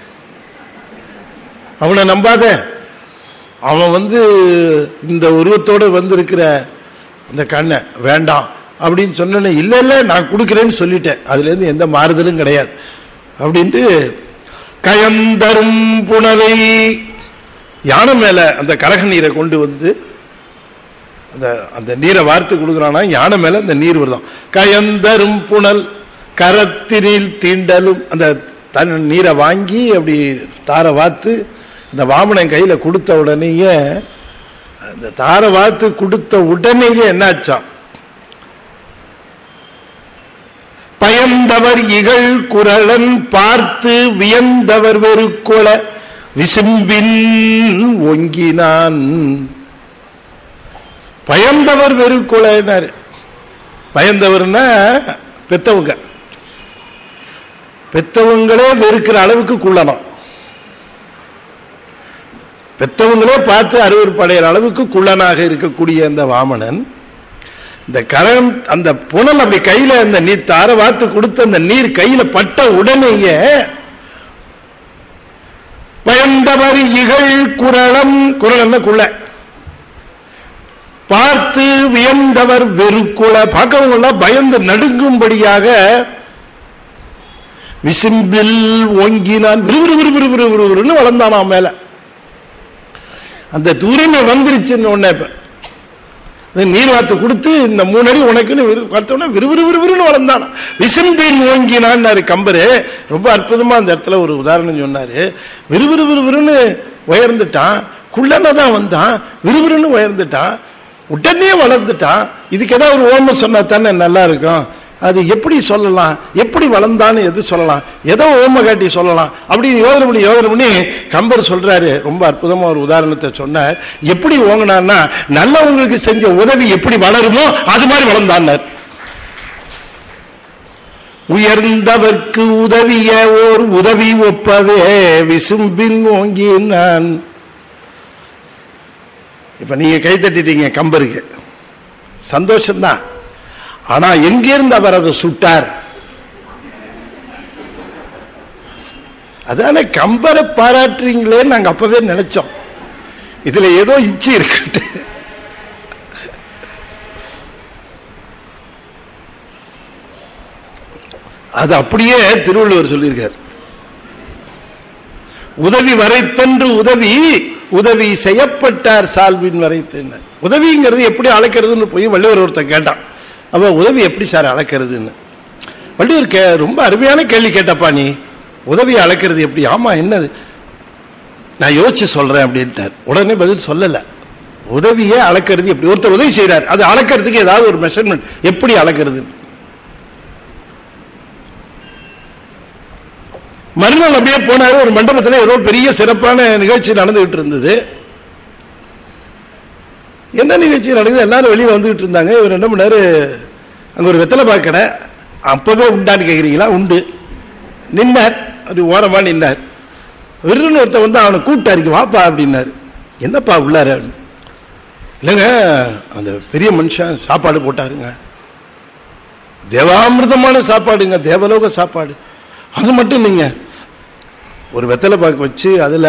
அவனை நம்பாத அவன் வந்து இந்த உருவத்தோட வந்திருக்கிற அந்த கண்ணை வேண்டாம் அப்படின்னு சொன்னேன்னு இல்லை இல்லை நான் கொடுக்குறேன்னு சொல்லிட்டேன் அதுலேருந்து எந்த மாறுதலும் கிடையாது அப்படின்ட்டு கயந்தரும் புனவை யானை மேல அந்த கரக நீரை கொண்டு வந்து அந்த அந்த நீரை வார்த்து கொடுக்குறானா யானை மேல அந்த நீர் வருதான் கயந்தரும் புனல் கரத்தினில் தீண்டலும் அந்த தன் நீரை வாங்கி அப்படி தாரை வாத்து அந்த வாமனன் கையில கொடுத்த உடனேயே அந்த தாரை வாத்து கொடுத்த உடனேயே என்னாச்சாம் பயந்தவர் இகழ் குரலன் பார்த்து வியந்தவர் வெறுக்கொள விசும்பின் ஒங்கினான் பயந்தவர் வெறுக்கொலைனாரு பயந்தவர்னா பெத்தவங்க பெத்தவங்களே வெறுக்கிற அளவுக்கு குள்ளனம் பெத்தவங்களே பார்த்து அருவருப்படைகிற அளவுக்கு குள்ளனாக இருக்கக்கூடிய அந்த வாமனன் இந்த கரம் அந்த புனல் அப்படி கையில அந்த நீர் தார வார்த்து கொடுத்த அந்த நீர் கையில பட்ட உடனேயே பயந்தவர் இகழ் குரலம் குரல் குள்ள பார்த்து வியந்தவர் வெறுக்குல பார்க்கவங்க எல்லாம் பயந்து நடுங்கும்படியாக விசிம்பில் ஓங்கினான் விறுவிறு விறுவிறு விறுவிறுன்னு வளர்ந்தானாம் மேல அந்த தூரமே வந்துருச்சுன்னு உடனே இப்ப இந்த நீர் வாத்து கொடுத்து இந்த மூணு அடி உனக்குன்னு விரு- பார்த்தோன்னே விறுவிறு விறுவிறுன்னு வளர்ந்தானா விசும்பின் ஓங்கினான்னாரு கம்பரு ரொம்ப அற்புதமா அந்த இடத்துல ஒரு உதாரணம் சொன்னாரு விறுவிறு விறுவிறுன்னு உயர்ந்துட்டான் குள்ளன தான் வந்தான் விறுவிறுன்னு உயர்ந்துட்டான் உடனே வளர்ந்துட்டான் இதுக்கு ஏதாவது ஒரு ஓமம் சொன்னா தானே நல்லா இருக்கும் அது எப்படி சொல்லலாம் எப்படி வளர்ந்தான்னு எது சொல்லலாம் ஏதோ ஓம காட்டி சொல்லலாம் அப்படின்னு யோசனை பண்ணி யோசனை பண்ணி கம்பர் சொல்றாரு ரொம்ப அற்புதமா ஒரு உதாரணத்தை சொன்னார் எப்படி ஓங்கினான்னா நல்லவங்களுக்கு செஞ்ச உதவி எப்படி வளருமோ அது மாதிரி வளர்ந்தான்னார் உயர்ந்தவர்க்கு உதவிய ஓர் உதவி ஒப்பவே விசும்பின் ஓங்கினான் இப்ப நீங்க கை தட்டிட்டீங்க கம்பருக்கு சந்தோஷம்தான் ஆனா எங்கிருந்து அவர் அதை சுட்டார் அதானே கம்பரை பாராட்டுறீங்களே நாங்க அப்பவே நினைச்சோம் இதுல ஏதோ இச்சி இருக்கு அது அப்படியே திருவள்ளுவர் சொல்லியிருக்கார் உதவி வரைத்தன்று உதவி உதவி செய்யப்பட்டார் சால்வின் வரைத்தேன் உதவிங்கிறது எப்படி அழைக்கிறதுன்னு போய் வள்ளுவர் ஒருத்தன் கேட்டான் அப்ப உதவி எப்படி சார் அழைக்கிறதுன்னு வள்ளுவர் கே ரொம்ப அருமையான கேள்வி கேட்டப்பா நீ உதவி அழைக்கிறது எப்படி ஆமா என்னது நான் யோசிச்சு சொல்றேன் அப்படின்ட்டார் உடனே பதில் சொல்லல உதவியே அளக்கிறது எப்படி ஒருத்தர் உதவி செய்றார் அது அளக்கிறதுக்கு ஏதாவது ஒரு மெஷர்மெண்ட் எப்படி அளக்கிறது மறுநாள் அப்படியே போனாரு ஒரு மண்டபத்தில் ஏதோ பெரிய சிறப்பான நிகழ்ச்சி நடந்துகிட்டு இருந்தது என்ன நிகழ்ச்சி நடக்குது எல்லாரும் வெளியே வந்துகிட்டு இருந்தாங்க இவர் என்ன பண்ணாரு அங்க ஒரு வெத்தலை பாக்கடை அப்பவே உண்டான்னு கேக்குறீங்களா உண்டு நின்னார் அது ஓரமா நின்னார் விருன்னு ஒருத்தன் வந்து அவனை கூப்பிட்டாரு வாப்பா அப்படின்னாரு என்னப்பா உள்ளாரு அப்படின்னு. இல்லைங்க அந்த பெரிய மனுஷன் சாப்பாடு போட்டாருங்க தேவாமிர்தமான சாப்பாடுங்க தேவலோக சாப்பாடு அது மட்டும் இல்லைங்க ஒரு வெத்தலை பாக்கு வச்சு அதுல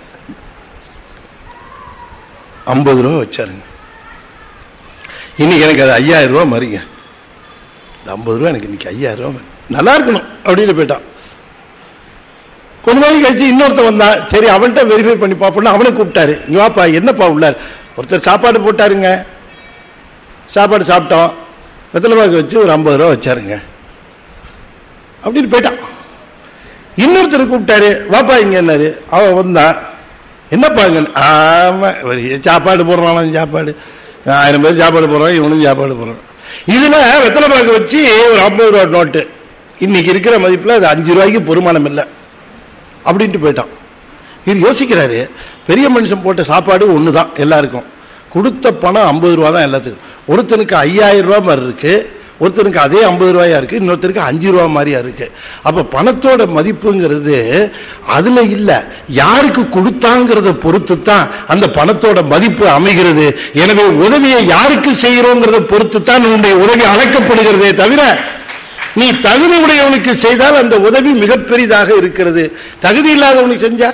ஐம்பது ரூபா வச்சாருங்க இன்னைக்கு எனக்கு அது ஐயாயிரம் ரூபா மறிங்க இந்த ஐம்பது ரூபா எனக்கு இன்னைக்கு ஐயாயிரம் ரூபா மாறி. நல்லா இருக்கணும் அப்படின்னு போயிட்டான் கொஞ்ச நாள் கழிச்சு இன்னொருத்தன் வந்தான் சரி அவன்கிட்ட வெரிஃபை பண்ணி பார்ப்போம்னு அவனை கூப்பிட்டாரு இங்க வாப்பா என்னப்பா உள்ளார் ஒருத்தர் சாப்பாடு போட்டாருங்க சாப்பாடு சாப்பிட்டோம் வெத்தலை பாக்கு வச்சு ஒரு ஐம்பது ரூபா வச்சாருங்க அப்படின்னு போயிட்டான் இன்னொருத்தர் கூப்பிட்டாரு வாப்பா இங்க என்னாரு அவன் வந்தான் என்னப்பா இங்க ஆமா ஒரு சாப்பாடு போடுறான் சாப்பாடு ஆயிரம் பேர் சாப்பாடு போடுறான் இவனும் சாப்பாடு போடுறான் இதுல வெத்தலை பாக்கு வச்சு ஒரு ஐம்பது ரூபா நோட்டு இன்னைக்கு இருக்கிற மதிப்புல அது அஞ்சு ரூபாய்க்கு பொறுமானம் இல்லை அப்படின்ட்டு போயிட்டான் இவர் யோசிக்கிறாரு பெரிய மனுஷன் போட்ட சாப்பாடு ஒன்று தான் எல்லாருக்கும் கொடுத்த பணம் ஐம்பது ரூபா தான் எல்லாத்துக்கும் ஒருத்தனுக்கு ஐயாயிரம் ரூபா மாதிரி இருக்கு ஒருத்தனுக்கு அதே ஐம்பது ரூபாயா இருக்கு இன்னொருத்தருக்கு அஞ்சு ரூபா மாதிரியா இருக்கு அப்ப பணத்தோட மதிப்புங்கிறது அதுல இல்ல யாருக்கு கொடுத்தாங்கிறத பொறுத்து தான் அந்த பணத்தோட மதிப்பு அமைகிறது எனவே உதவியை யாருக்கு செய்கிறோங்கிறத பொறுத்து தான் உன்னுடைய உதவி அழைக்கப்படுகிறதே தவிர நீ தகுதி உடையவனுக்கு செய்தால் அந்த உதவி மிக பெரிதாக இருக்கிறது தகுதி இல்லாதவனுக்கு செஞ்சா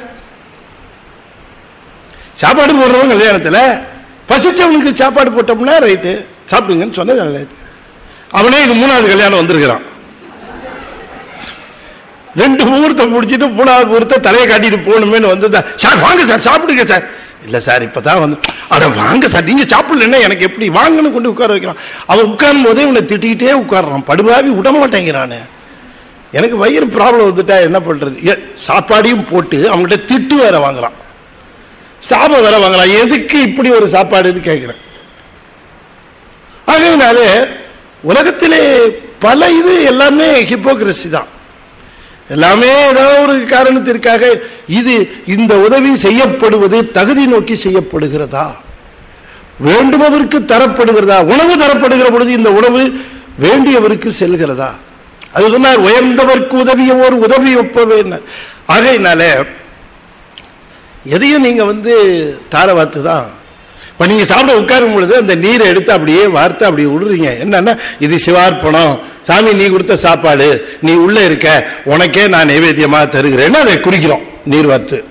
சாப்பாடு போடுறவங்க கல்யாணத்துல பசிச்சவனுக்கு சாப்பாடு போட்டோம்னா ரைட்டு சாப்பிடுங்கன்னு சொன்னது நல்லது அவனே இது மூணாவது கல்யாணம் வந்திருக்கிறான் ரெண்டு முகூர்த்தம் முடிச்சிட்டு மூணாவது முகூர்த்தம் தலையை காட்டிட்டு போகணுமேனு வந்ததா சார் வாங்க சார் சாப்பிடுங்க சார் இல்ல சார் இப்பதான் வந்து அட வாங்க சார் நீங்க சாப்பிடலன்னா எனக்கு எப்படி வாங்கன்னு கொண்டு உட்கார வைக்கிறான் அவன் உட்காரும் போதே இவனை திட்டிக்கிட்டே உட்கார்றான் படுபாவி விட மாட்டேங்கிறானே எனக்கு வயிறு ப்ராப்ளம் வந்துட்டா என்ன பண்றது ஏ, சாப்பாடையும் போட்டு அவங்ககிட்ட திட்டு வேற வாங்குறான் சாபம் வேற வாங்கலாம் எதுக்கு இப்படி ஒரு சாப்பாடுன்னு கேட்கிறேன் ஆகையினாலே உலகத்திலே பல இது எல்லாமே ஹிப்போக்ரஸி தான் எல்லாமே ஏதாவது ஒரு காரணத்திற்காக இது இந்த உதவி செய்யப்படுவது தகுதி நோக்கி செய்யப்படுகிறதா வேண்டுபவருக்கு தரப்படுகிறதா உணவு தரப்படுகிற பொழுது இந்த உணவு வேண்டியவருக்கு செல்கிறதா அது சொன்னார் உயர்ந்தவர்க்கு உதவிய ஒரு உதவி ஒப்பவேன்னார் ஆகையினால எதையும் நீங்க வந்து தார வார்த்து தான் இப்ப நீங்க சாப்பிட உட்காரும் பொழுது அந்த நீரை எடுத்து அப்படியே வார்த்து அப்படி விடுறீங்க என்னன்னா இது சிவார்ப்பணம் சாமி நீ கொடுத்த சாப்பாடு நீ உள்ள இருக்க உனக்கே நான் நைவேத்தியமா தருகிறேன்னு அதை குறிக்கிறோம் நீர் வார்த்து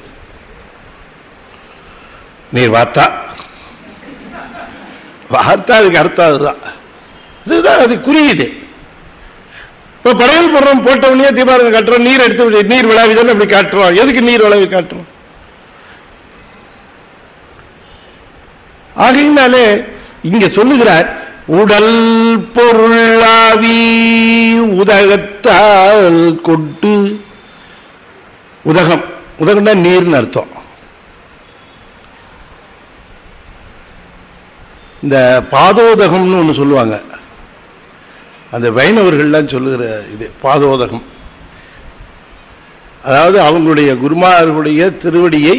நீர் வார்த்தா வார்த்தா அதுக்கு அர்த்தம் அதுதான் இதுதான் அது குறியீடு இப்ப படையல் போடுறோம் போட்டவனே தீபாவளி காட்டுறோம் நீர் எடுத்து விடு- நீர் விழாவி தானே அப்படி காட்டுறோம் எதுக்கு நீர் விழாவி காட்டுறோம் ஆகையினாலே இங்க சொல்லுகிறார் உடல் பொருளாவி உதகத்தால் கொண்டு உதகம் உதகம்னா நீர்னு அர்த்தம் இந்த பாதோதகம்னு ஒன்று சொல்லுவாங்க அந்த வைணவர்கள்லாம் சொல்லுகிற இது பாதோதகம் அதாவது அவங்களுடைய குருமார்களுடைய திருவடியை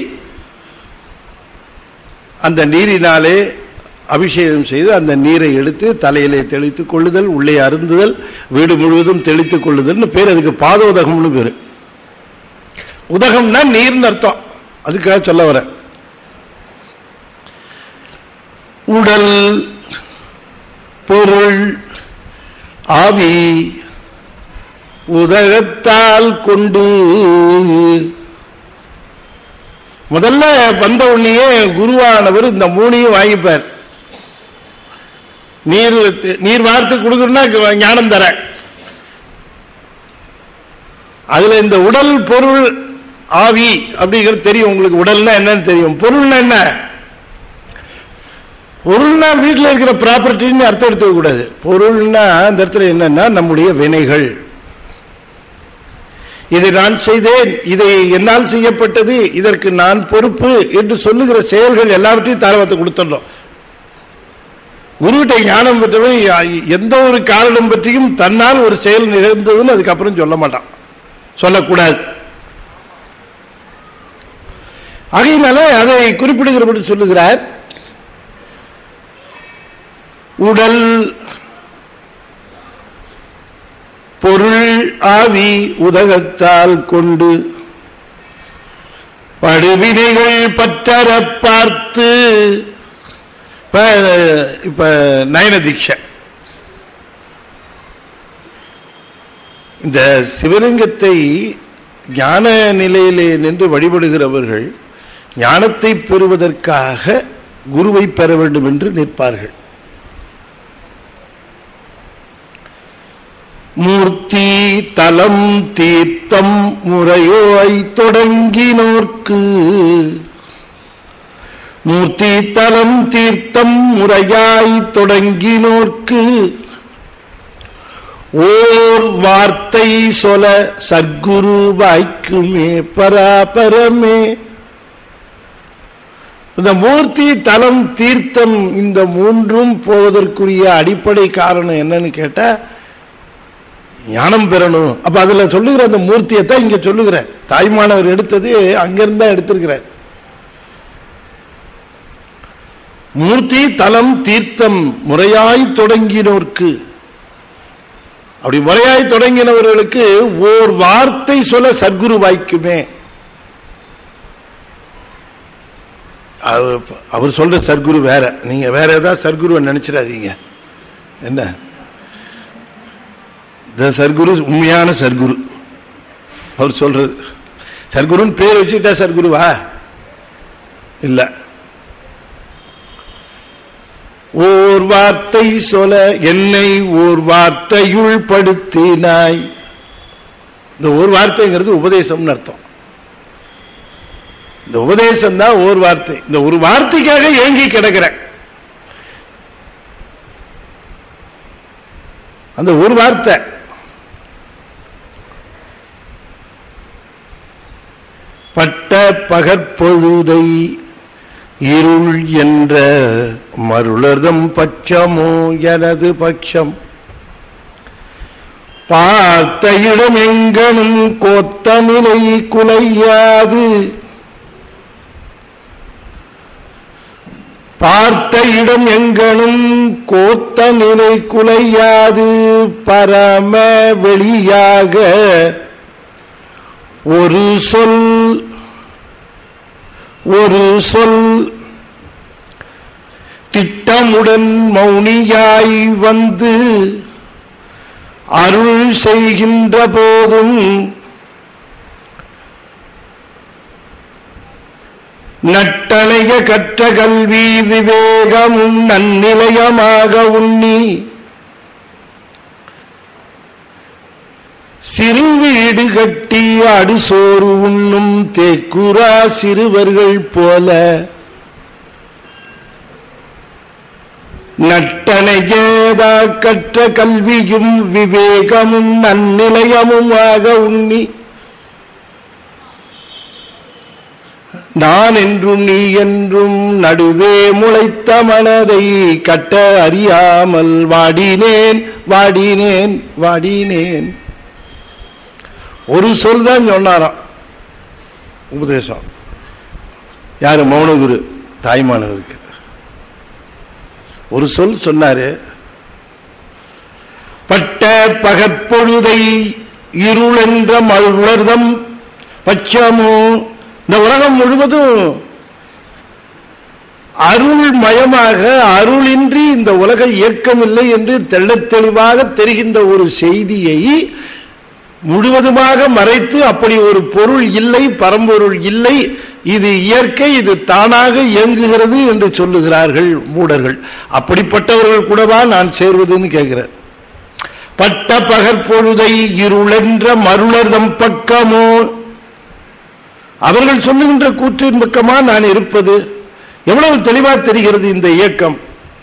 அந்த நீரினாலே அபிஷேகம் செய்து அந்த நீரை எடுத்து தலையிலே தெளித்துக் கொள்ளுதல் உள்ளே அருந்துதல் வீடு முழுவதும் தெளித்துக் கொள்ளுதல்னு பேர் அதுக்கு பாதோதகம்னு பேரு உதகம்னா நீர்னு அர்த்தம் அதுக்காக சொல்ல வரேன் உடல் பொருள் ஆவி உதகத்தால் கொண்டு முதல்ல வந்த உடனேயே குருவானவர் இந்த மூணையும் வாங்கிப்பார் நீர் நீர் வார்த்தை கொடுக்கணும்னா ஞானம் தர அதுல இந்த உடல் பொருள் ஆவி அப்படிங்கிறது தெரியும் உங்களுக்கு உடல்னா என்னன்னு தெரியும் பொருள்னா என்ன பொருள்னா வீட்டில் இருக்கிற ப்ராப்பர்ட்டின்னு அர்த்தம் எடுத்துக்க கூடாது பொருள்னா அந்த இடத்துல என்னன்னா நம்முடைய வினைகள் இதை நான் செய்தேன் இதை என்னால் செய்யப்பட்டது இதற்கு நான் பொறுப்பு என்று சொல்லுகிற செயல்கள் எல்லாவற்றையும் தாரவத்தை கொடுத்துடணும் குருவிட்ட ஞானம் பெற்றவன் எந்த ஒரு காரணம் பற்றியும் தன்னால் ஒரு செயல் நிகழ்ந்ததுன்னு அதுக்கப்புறம் சொல்ல மாட்டான் சொல்லக்கூடாது ஆகையினால அதை குறிப்பிடுகிறபடி சொல்லுகிறார் உடல் பொருள் ஆவி உதகத்தால் கொண்டு படுவினைகள் பற்றற பார்த்து இப்ப இப்ப நயன தீட்சை இந்த சிவலிங்கத்தை ஞான நிலையிலே நின்று வழிபடுகிறவர்கள் ஞானத்தை பெறுவதற்காக குருவை பெற வேண்டும் என்று நிற்பார்கள் மூர்த்தி தலம் தீர்த்தம் முறையோய் தொடங்கினோர்க்கு மூர்த்தி தலம் தீர்த்தம் முறையாய் தொடங்கினோர்க்கு ஓர் வார்த்தை சொல சர்க்குரு வாய்க்குமே பராபரமே இந்த மூர்த்தி தலம் தீர்த்தம் இந்த மூன்றும் போவதற்குரிய அடிப்படை காரணம் என்னன்னு கேட்டா ஞானம் பெறணும் அப்ப அதுல சொல்லுகிற அந்த மூர்த்தியை தான் இங்க சொல்லுகிற தாய்மானவர் எடுத்தது அங்கிருந்து தான் எடுத்திருக்கிறார் மூர்த்தி தலம் தீர்த்தம் முறையாய் தொடங்கினோர்க்கு அப்படி முறையாய் தொடங்கினவர்களுக்கு ஓர் வார்த்தை சொல்ல சர்க்குரு வாய்க்குமே அவர் சொல்ற சர்க்குரு வேற நீங்க வேற ஏதாவது சர்க்குருவை நினைச்சிடாதீங்க என்ன இந்த சர்க்குரு உண்மையான சர்க்குரு அவர் சொல்றது சர்க்குருன்னு பேர் வச்சுக்கிட்டா சர்க்குருவா இல்ல ஓர் வார்த்தை சொல என்னை ஓர் வார்த்தையுள் படுத்தினாய் இந்த ஒரு வார்த்தைங்கிறது உபதேசம்னு அர்த்தம் இந்த உபதேசம் தான் ஒரு வார்த்தை இந்த ஒரு வார்த்தைக்காக ஏங்கி கிடக்கிற அந்த ஒரு வார்த்தை பட்ட பகற்பொழுதை இருள் என்ற மருளர்தம் பட்சமோ எனது பட்சம் பார்த்த இடம் எங்கனும் கோத்தமிலை குலையாது பார்த்த இடம் எங்கனும் கோத்த நிலை குலையாது பரம வெளியாக ஒரு சொல் ஒரு சொல் திட்டமுடன் மௌனியாய் வந்து அருள் செய்கின்ற போதும் நட்டணைய கற்ற கல்வி விவேகமும் நன்னிலையமாக உண்ணி சிறு வீடு கட்டி அடுசோறு உண்ணும் தேக்குரா சிறுவர்கள் போல நட்டனையேதா கற்ற கல்வியும் விவேகமும் நன்னிலையமுமாக உண்ணி நான் என்றும் நீ என்றும் நடுவே முளைத்த மனதை கட்ட அறியாமல் வாடினேன் வாடினேன் வாடினேன் ஒரு சொல் தான் சொன்னாராம் உபதேசம் யாரு மௌனகுரு தாய்மானவருக்கு ஒரு சொல் சொன்னாரு பட்ட பகற்பொழுதை இருள் என்ற மழுதம் பட்சமோ இந்த உலகம் முழுவதும் அருள்மயமாக அருளின்றி இந்த உலக இயக்கம் இல்லை என்று தெள்ளத் தெளிவாக தெரிகின்ற ஒரு செய்தியை முழுவதுமாக மறைத்து அப்படி ஒரு பொருள் இல்லை பரம்பொருள் இல்லை இது இயற்கை இது தானாக இயங்குகிறது என்று சொல்லுகிறார்கள் மூடர்கள் அப்படிப்பட்டவர்கள் கூடவா நான் சேர்வதுன்னு கேட்கிறேன் பட்ட பகற்பொழுதை இருளென்ற மருளர்தம் பக்கமோ அவர்கள் சொல்லுகின்ற கூற்றின் பக்கமா நான் இருப்பது எவ்வளவு தெளிவா தெரிகிறது இந்த இயக்கம்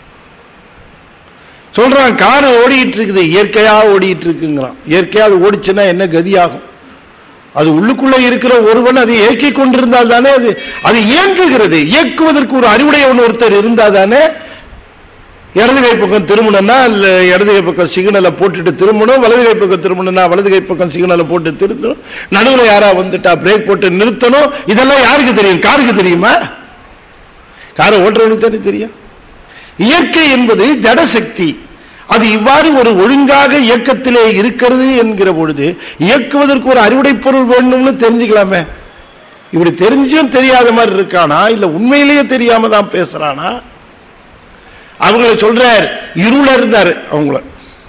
சொல்றான் கார் ஓடிட்டு இருக்குது இயற்கையா ஓடிட்டு இருக்குங்கிறான் இயற்கையா அது ஓடிச்சுன்னா என்ன கதியாகும் அது உள்ளுக்குள்ள இருக்கிற ஒருவன் அதை இயக்கிக் கொண்டிருந்தால் தானே அது அது இயங்குகிறது இயக்குவதற்கு ஒரு அறிவுடையவன் ஒருத்தர் இருந்தால் தானே இடது கை பக்கம் திரும்பணும்னா இல்ல இடது கை பக்கம் சிக்னலை போட்டுட்டு திரும்பணும் வலது கை பக்கம் திரும்பணும்னா வலது கை பக்கம் சிக்னலை போட்டு திரும்பணும் நடுவில் யாரா வந்துட்டா பிரேக் போட்டு நிறுத்தணும் இதெல்லாம் யாருக்கு தெரியும் காருக்கு தெரியுமா காரை ஓட்டுறவனுக்கு தானே தெரியும் இயற்கை என்பது ஜடசக்தி அது இவ்வாறு ஒரு ஒழுங்காக இயக்கத்திலே இருக்கிறது என்கிற பொழுது இயக்குவதற்கு ஒரு அறிவுடை பொருள் வேணும்னு தெரிஞ்சுக்கலாமே இப்படி தெரிஞ்சும் தெரியாத மாதிரி இருக்கானா இல்ல உண்மையிலேயே தெரியாம தான் பேசுறானா அவங்கள சொல்றார் இருளர்னாரு அவங்கள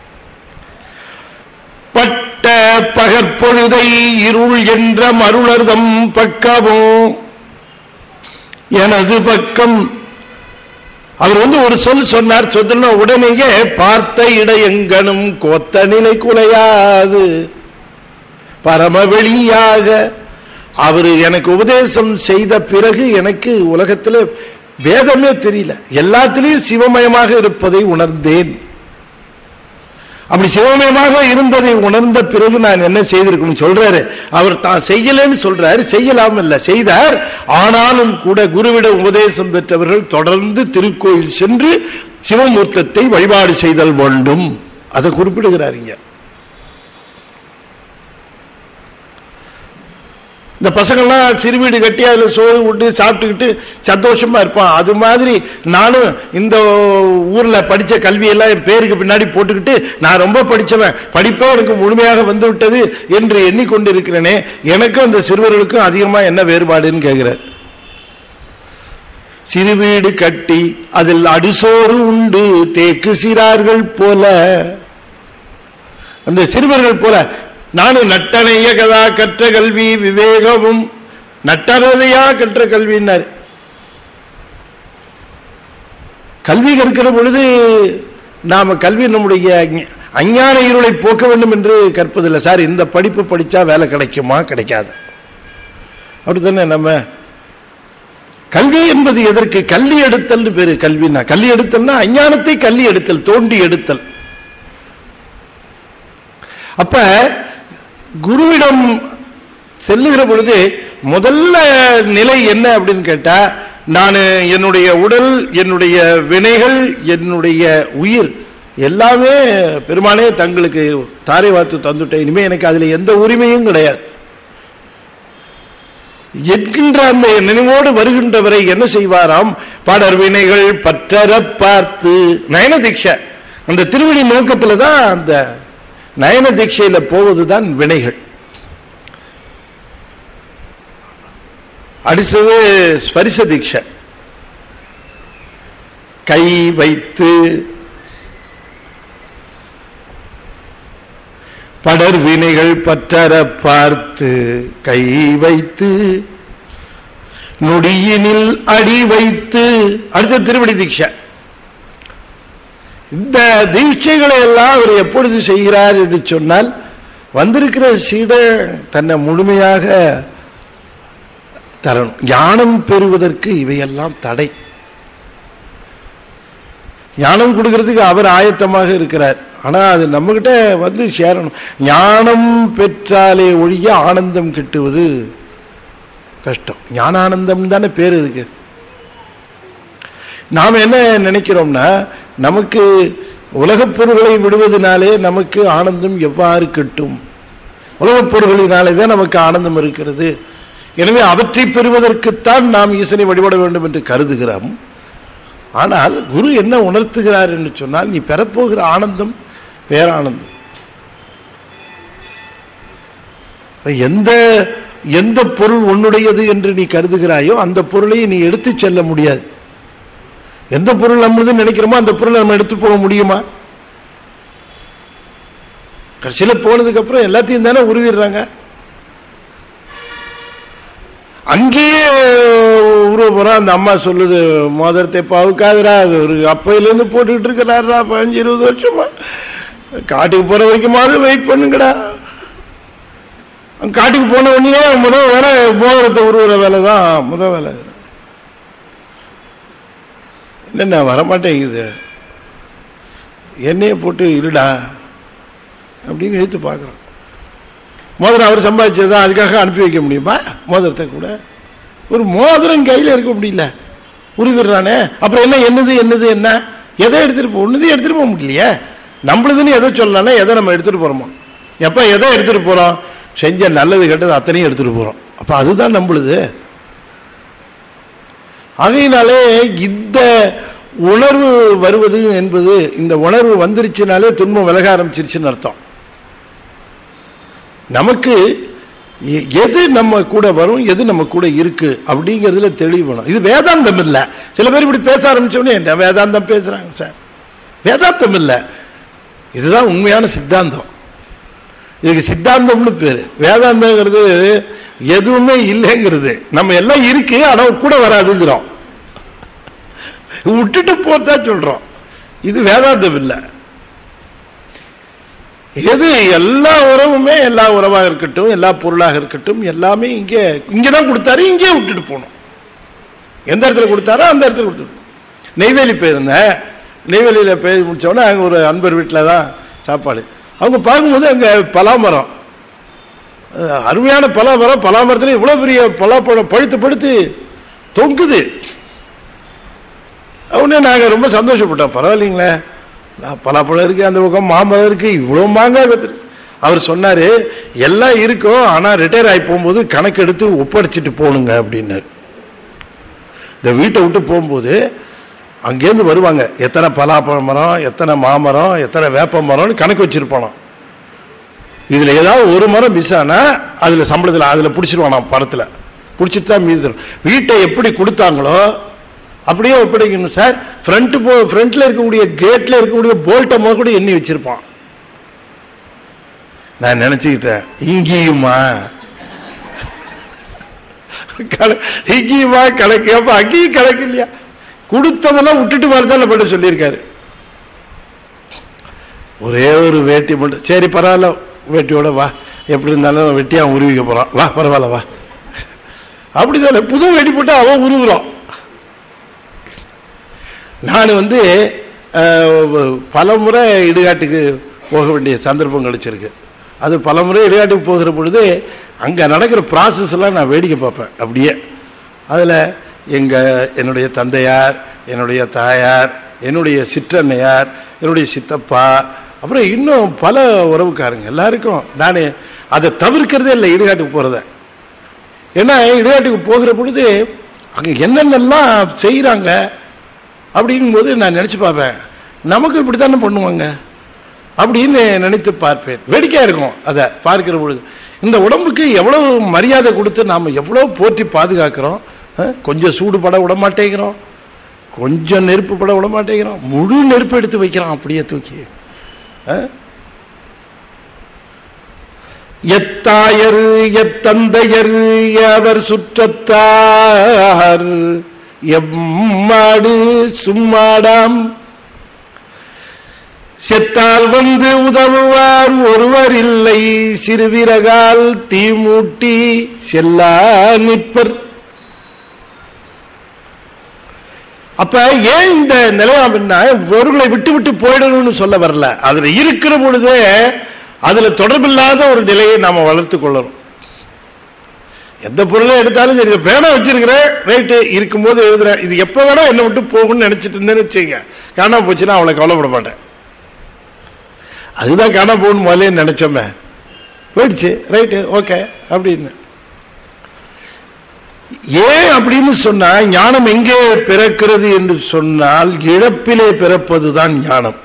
பட்ட பகற்பொழுதை இருள் என்ற மருளர்தம் பக்கமோ எனது பக்கம் அவர் வந்து ஒரு சொல் சொன்னார் சொன்ன உடனேயே பார்த்த இடையங்கனும் கோத்த நிலை குலையாது பரமவெளியாக அவர் எனக்கு உபதேசம் செய்த பிறகு எனக்கு உலகத்தில் வேதமே தெரியல எல்லாத்திலையும் சிவமயமாக இருப்பதை உணர்ந்தேன் அப்படி சிவமயமாக இருந்ததை உணர்ந்த பிறகு நான் என்ன செய்திருக்கணும் சொல்றாரு அவர் தான் செய்யலன்னு சொல்றாரு செய்யலாம் இல்ல செய்தார் ஆனாலும் கூட குருவிட உபதேசம் பெற்றவர்கள் தொடர்ந்து திருக்கோயில் சென்று சிவமூர்த்தத்தை வழிபாடு செய்தல் வேண்டும் அதை குறிப்பிடுகிறார் இங்க இந்த பசங்கள்லாம் சிறு வீடு கட்டி அதில் சோறு விட்டு சாப்பிட்டுக்கிட்டு சந்தோஷமா இருப்பான் அது மாதிரி நானும் இந்த ஊர்ல படிச்ச கல்வியெல்லாம் என் பேருக்கு பின்னாடி போட்டுக்கிட்டு நான் ரொம்ப படிச்சவன் படிப்பே எனக்கு முழுமையாக வந்து விட்டது என்று எண்ணிக்கொண்டிருக்கிறேனே எனக்கும் அந்த சிறுவர்களுக்கும் அதிகமா என்ன வேறுபாடுன்னு கேட்கிறார் சிறு வீடு கட்டி அதில் அடிசோறு உண்டு தேக்கு சிறார்கள் போல அந்த சிறுவர்கள் போல நானும் நட்டனைய கதா கற்ற கல்வி விவேகமும் நட்டனதையா கற்ற கல்வின்னார் கல்வி கற்கிற பொழுது நாம கல்வி நம்முடைய அஞ்ஞ- அஞ்ஞான இருளை போக்க வேண்டும் என்று கற்பதில்லை சார் இந்த படிப்பு படிச்சா வேலை கிடைக்குமா கிடைக்காது அப்படித்தானே நம்ம கல்வி என்பது எதற்கு கல்வி எடுத்தல் பேரு கல்வினா கல்வி எடுத்தல்னா அஞ்ஞானத்தை கல்வி எடுத்தல் தோண்டி எடுத்தல் அப்ப குருவிடம் செல்லுகிற பொழுது முதல்ல நிலை என்ன அப்படின்னு கேட்டா நான் என்னுடைய உடல் என்னுடைய வினைகள் என்னுடைய உயிர் எல்லாமே பெருமானே தங்களுக்கு தாரை வார்த்து தந்துட்டேன் இனிமே எனக்கு அதுல எந்த உரிமையும் கிடையாது என்கின்ற அந்த நினைவோடு வருகின்றவரை என்ன செய்வாராம் பாடர் வினைகள் பற்றற பார்த்து நயன தீட்சை அந்த திருவடி நோக்கத்துல தான் அந்த நயன தீட்சையில போவதுதான் வினைகள் அடுத்தது ஸ்பரிச தீட்சை கை வைத்து படர் வினைகள் பற்றற பார்த்து கை வைத்து நொடியினில் அடி வைத்து அடுத்த திருவடி தீட்சை இந்த தீட்சைகளை எல்லாம் அவர் எப்பொழுது செய்கிறார் என்று சொன்னால் வந்திருக்கிற சீட தன்னை முழுமையாக தரணும் ஞானம் பெறுவதற்கு இவையெல்லாம் தடை ஞானம் கொடுக்கறதுக்கு அவர் ஆயத்தமாக இருக்கிறார் ஆனா அது நம்மகிட்ட வந்து சேரணும் ஞானம் பெற்றாலே ஒழிய ஆனந்தம் கிட்டுவது கஷ்டம் ஞானானந்தம் தானே பேர் இதுக்கு நாம் என்ன நினைக்கிறோம்னா நமக்கு உலகப் பொருள்களை விடுவதனாலே நமக்கு ஆனந்தம் எவ்வாறு கிட்டும் உலகப் பொருள்களினாலே தான் நமக்கு ஆனந்தம் இருக்கிறது எனவே அவற்றை பெறுவதற்குத்தான் நாம் ஈசனை வழிபட வேண்டும் என்று கருதுகிறோம் ஆனால் குரு என்ன உணர்த்துகிறார் என்று சொன்னால் நீ பெறப்போகிற ஆனந்தம் பேரானந்தம் எந்த எந்த பொருள் உன்னுடையது என்று நீ கருதுகிறாயோ அந்த பொருளை நீ எடுத்துச் செல்ல முடியாது எந்த பொருள் நம்மளுதுன்னு நினைக்கிறோமோ அந்த பொருளை நம்ம எடுத்து போக முடியுமா கடைசியில் போனதுக்கு அப்புறம் எல்லாத்தையும் தானே உருவிடுறாங்க அங்கேயே உருவ போறோம் அந்த அம்மா சொல்லுது மோதிரத்தை பாவுக்காதுரா அது ஒரு அப்பையிலேருந்து போட்டுக்கிட்டு இருக்கிறாரா பதினஞ்சு இருபது வருஷமா காட்டுக்கு போற வரைக்குமாவது வெயிட் பண்ணுங்கடா அங்க காட்டுக்கு போன உடனே முதல் வேலை மோதிரத்தை உருவுற வேலை தான் முதல் வேலை என்னென்ன வரமாட்டேங்குது எண்ணெயை போட்டு இருடா அப்படின்னு எடுத்து பார்க்குறோம் மோதிரம் அவர் சம்பாதிச்சது தான் அதுக்காக அனுப்பி வைக்க முடியுமா மோதிரத்தை கூட ஒரு மோதிரம் கையில் இருக்க முடியல உருவிடுறானே அப்புறம் என்ன என்னது என்னது என்ன எதை எடுத்துட்டு போ ஒன்றுதையும் எடுத்துட்டு போக முடியலையே நம்மளுதுன்னு எதை சொல்லலாம்னா எதை நம்ம எடுத்துட்டு போறோமோ எப்போ எதை எடுத்துட்டு போறோம் செஞ்ச நல்லது கெட்டது அத்தனையும் எடுத்துட்டு போறோம் அப்போ அதுதான் நம்மளுது ஆகையினாலே இந்த உணர்வு வருவது என்பது இந்த உணர்வு வந்துருச்சுனாலே துன்பம் விலக ஆரம்பிச்சிருச்சுன்னு அர்த்தம் நமக்கு எ- எது நம்ம கூட வரும் எது நம்ம கூட இருக்கு அப்படிங்கிறதுல தெளிவு வேணும் இது வேதாந்தம் இல்லை சில பேர் இப்படி பேச ஆரம்பிச்சோடனே என்ன வேதாந்தம் பேசுறாங்க சார் வேதாந்தம் இல்லை இதுதான் உண்மையான சித்தாந்தம் இதுக்கு சித்தாந்தம்னு பேரு வேதாந்தங்கிறது எதுவுமே இல்லைங்கிறது நம்ம எல்லாம் இருக்கு ஆனா கூட வராதுங்கிறோம் விட்டுட்டு போதான் சொல்றோம் இது வேதாந்தம் இல்லை எது எல்லா உறவுமே எல்லா உறவாக இருக்கட்டும் எல்லா பொருளாக இருக்கட்டும் எல்லாமே இங்கே இங்கே தான் கொடுத்தாரு இங்கே விட்டுட்டு போகணும் எந்த இடத்துல கொடுத்தாரோ அந்த இடத்துல கொடுத்துட்டு நெய்வேலி போயிருந்தேன் நெய்வேலியில் போய் முடிச்சோடனே அங்கே ஒரு அன்பர் வீட்டில் தான் சாப்பாடு அவங்க பார்க்கும்போது அங்கே பலாமரம் அஹ் அருமையான பலாமரம் பலாமரத்தில் இவ்வளோ பெரிய பலாப்பழம் பழுத்து பழுத்து தொங்குது உடனே நாங்கள் ரொம்ப சந்தோஷப்பட்டோம் பரவாயில்லைங்களே நான் பலாப்பழம் இருக்கு அந்த பக்கம் மாம்பழம் இருக்கு இவ்வளோ மாங்காய் கத்துரு அவர் சொன்னாரு எல்லாம் இருக்கும் ஆனா ரிட்டையர் ஆகி போகும்போது கணக்கு எடுத்து ஒப்படைச்சிட்டு போகணுங்க அப்படின்னாரு இந்த வீட்டை விட்டு போகும்போது அங்கேருந்து வருவாங்க எத்தனை பலாப்பழ மரம் எத்தனை மாமரம் எத்தனை வேப்ப மரம்னு கணக்கு வச்சிருப்பானோ இதுல ஏதாவது ஒரு மரம் மிஸ் ஆனா அதுல சம்பளத்தில் அதுல பிடிச்சிருவானாம் படத்துல பிடிச்சிட்டு தான் மீதி தரும். வீட்டை எப்படி கொடுத்தாங்களோ அப்படியே ஒப்படைக்கணும் சார் ஃப்ரண்ட் போ ஃப்ரண்ட்ல இருக்கக்கூடிய கேட்ல இருக்கக்கூடிய போல்ட்டை முத கூட எண்ணி வச்சிருப்பான் நான் நினைச்சுக்கிட்டேன் இங்கேயுமா கண- இங்கேயுமா கணக்கு அப்ப அங்கேயும் கணக்கு இல்லையா கொடுத்ததெல்லாம் விட்டுட்டு வரதான் பண்ண சொல்லியிருக்காரு ஒரே ஒரு வேட்டி மட்டும் சரி பரவாயில்ல வேட்டியோட வா எப்படி இருந்தாலும் வெட்டியா உருவிக்க போறான் வா பரவாயில்ல வா அப்படிதானே புது வேட்டி போட்டு அவன் உருவுறான் நான் வந்து அஹ், பல முறை இடுகாட்டுக்கு போக வேண்டிய சந்தர்ப்பம் கிடைச்சிருக்கு அது பல முறை இடுகாட்டுக்கு போகிற பொழுது அங்கே நடக்கிற ப்ராசஸ் எல்லாம் நான் வேடிக்கை பார்ப்பேன் அப்படியே அதில் எங்கள் என்னுடைய தந்தையார் என்னுடைய தாயார் என்னுடைய சிற்றன்னையார் என்னுடைய சித்தப்பா அப்புறம் இன்னும் பல உறவுக்காரங்க எல்லாருக்கும் நான் அதை தவிர்க்கிறதே இல்லை இடுகாட்டுக்கு போகிறத ஏன்னா இடுகாட்டுக்கு போகிற பொழுது அங்கே என்னென்னலாம் செய்கிறாங்க அப்படிங்கும்போது நான் நினச்சி பார்ப்பேன் நமக்கு இப்படி தானே பண்ணுவாங்க அப்படின்னு நினைத்து பார்ப்பேன் வேடிக்கையாக இருக்கும் அதை பார்க்கிற பொழுது இந்த உடம்புக்கு எவ்வளவு மரியாதை கொடுத்து நாம் எவ்வளோ போற்றி பாதுகாக்கிறோம் அஹ், கொஞ்சம் சூடு பட விட மாட்டேங்கிறோம் கொஞ்சம் நெருப்பு பட விட மாட்டேங்கிறோம் முழு நெருப்பு எடுத்து வைக்கிறோம் அப்படியே தூக்கி அஹ்? எத்தாயர் எத்தந்தையர் அவர் சுற்றத்தார் எம்மாடு சும்மாடாம் செத்தால் வந்து உதவுவார் ஒருவர் இல்லை சிறுவிரகால் தீமூட்டி செல்லா நிற்பர் அப்ப ஏன் இந்த நிலையம் அப்படின்னா ஒருவர்களை விட்டு விட்டு போயிடணும்னு சொல்ல வரல அதுல இருக்கிற பொழுதே அதுல தொடர்பில்லாத ஒரு நிலையை நாம வளர்த்து கொள்ளணும் எந்த பொருளை எடுத்தாலும் சரி இதை பேனா வச்சிருக்கிறேன் ரைட்டு இருக்கும்போது எழுதுறேன் இது எப்ப வேணா என்ன விட்டு போகும்னு நினைச்சிட்டு இருந்தேன்னு வச்சுங்க காணாம போச்சுன்னா அவளை கவலைப்பட மாட்டேன் அதுதான் காணாம போகணும் முதல்ல நினைச்சோமே போயிடுச்சு ரைட்டு ஓகே அப்படின்னு ஏன் அப்படின்னு சொன்னா ஞானம் எங்கே பிறக்கிறது என்று சொன்னால் இழப்பிலே பிறப்பதுதான் ஞானம்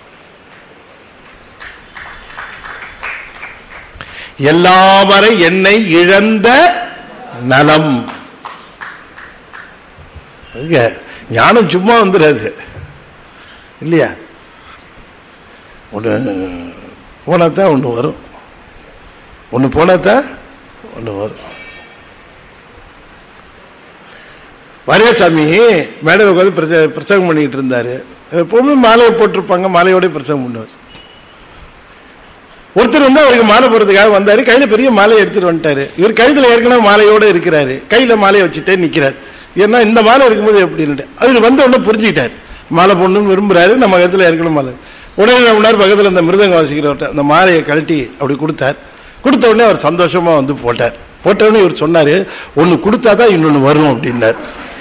எல்லாவரை என்னை இழந்த நலம் அதுங்க ஞானம் சும்மா வந்துடாது இல்லையா ஒன்று போனால் தான் ஒன்று வரும் ஒன்று போனால் தான் ஒன்று வரும் வாரியாசாமி மேடையில் உட்காந்து பிரச பிரசங்கம் பண்ணிக்கிட்டு இருந்தார் எப்பவுமே மாலையை போட்டிருப்பாங்க மாலையோட பிரசங்கம் பண்ணுவார் ஒருத்தர் வந்து அவருக்கு மாலை போடுறதுக்காக வந்தார் கையில் பெரிய மாலையை எடுத்துட்டு வந்துட்டாரு இவர் கழுத்தில் ஏற்கனவே மாலையோட இருக்கிறாரு கையில் மாலையை வச்சுட்டே நிற்கிறார் ஏன்னா இந்த மாலை இருக்கும்போது எப்படின்னு அவர் வந்த உடனே புரிஞ்சுக்கிட்டார் மாலை போடணும்னு விரும்புறாரு நம்ம இடத்துல ஏற்கனவே மாலை உடனே நம்ம நேரம் பக்கத்தில் அந்த மிருதங்க வாசிக்கிறவர்கிட்ட அந்த மாலையை கழட்டி அப்படி கொடுத்தார் கொடுத்த உடனே அவர் சந்தோஷமா வந்து போட்டார் போட்ட உடனே இவர் சொன்னாரு ஒன்று கொடுத்தாதான் இன்னொன்று வரும் அப்படின்னார்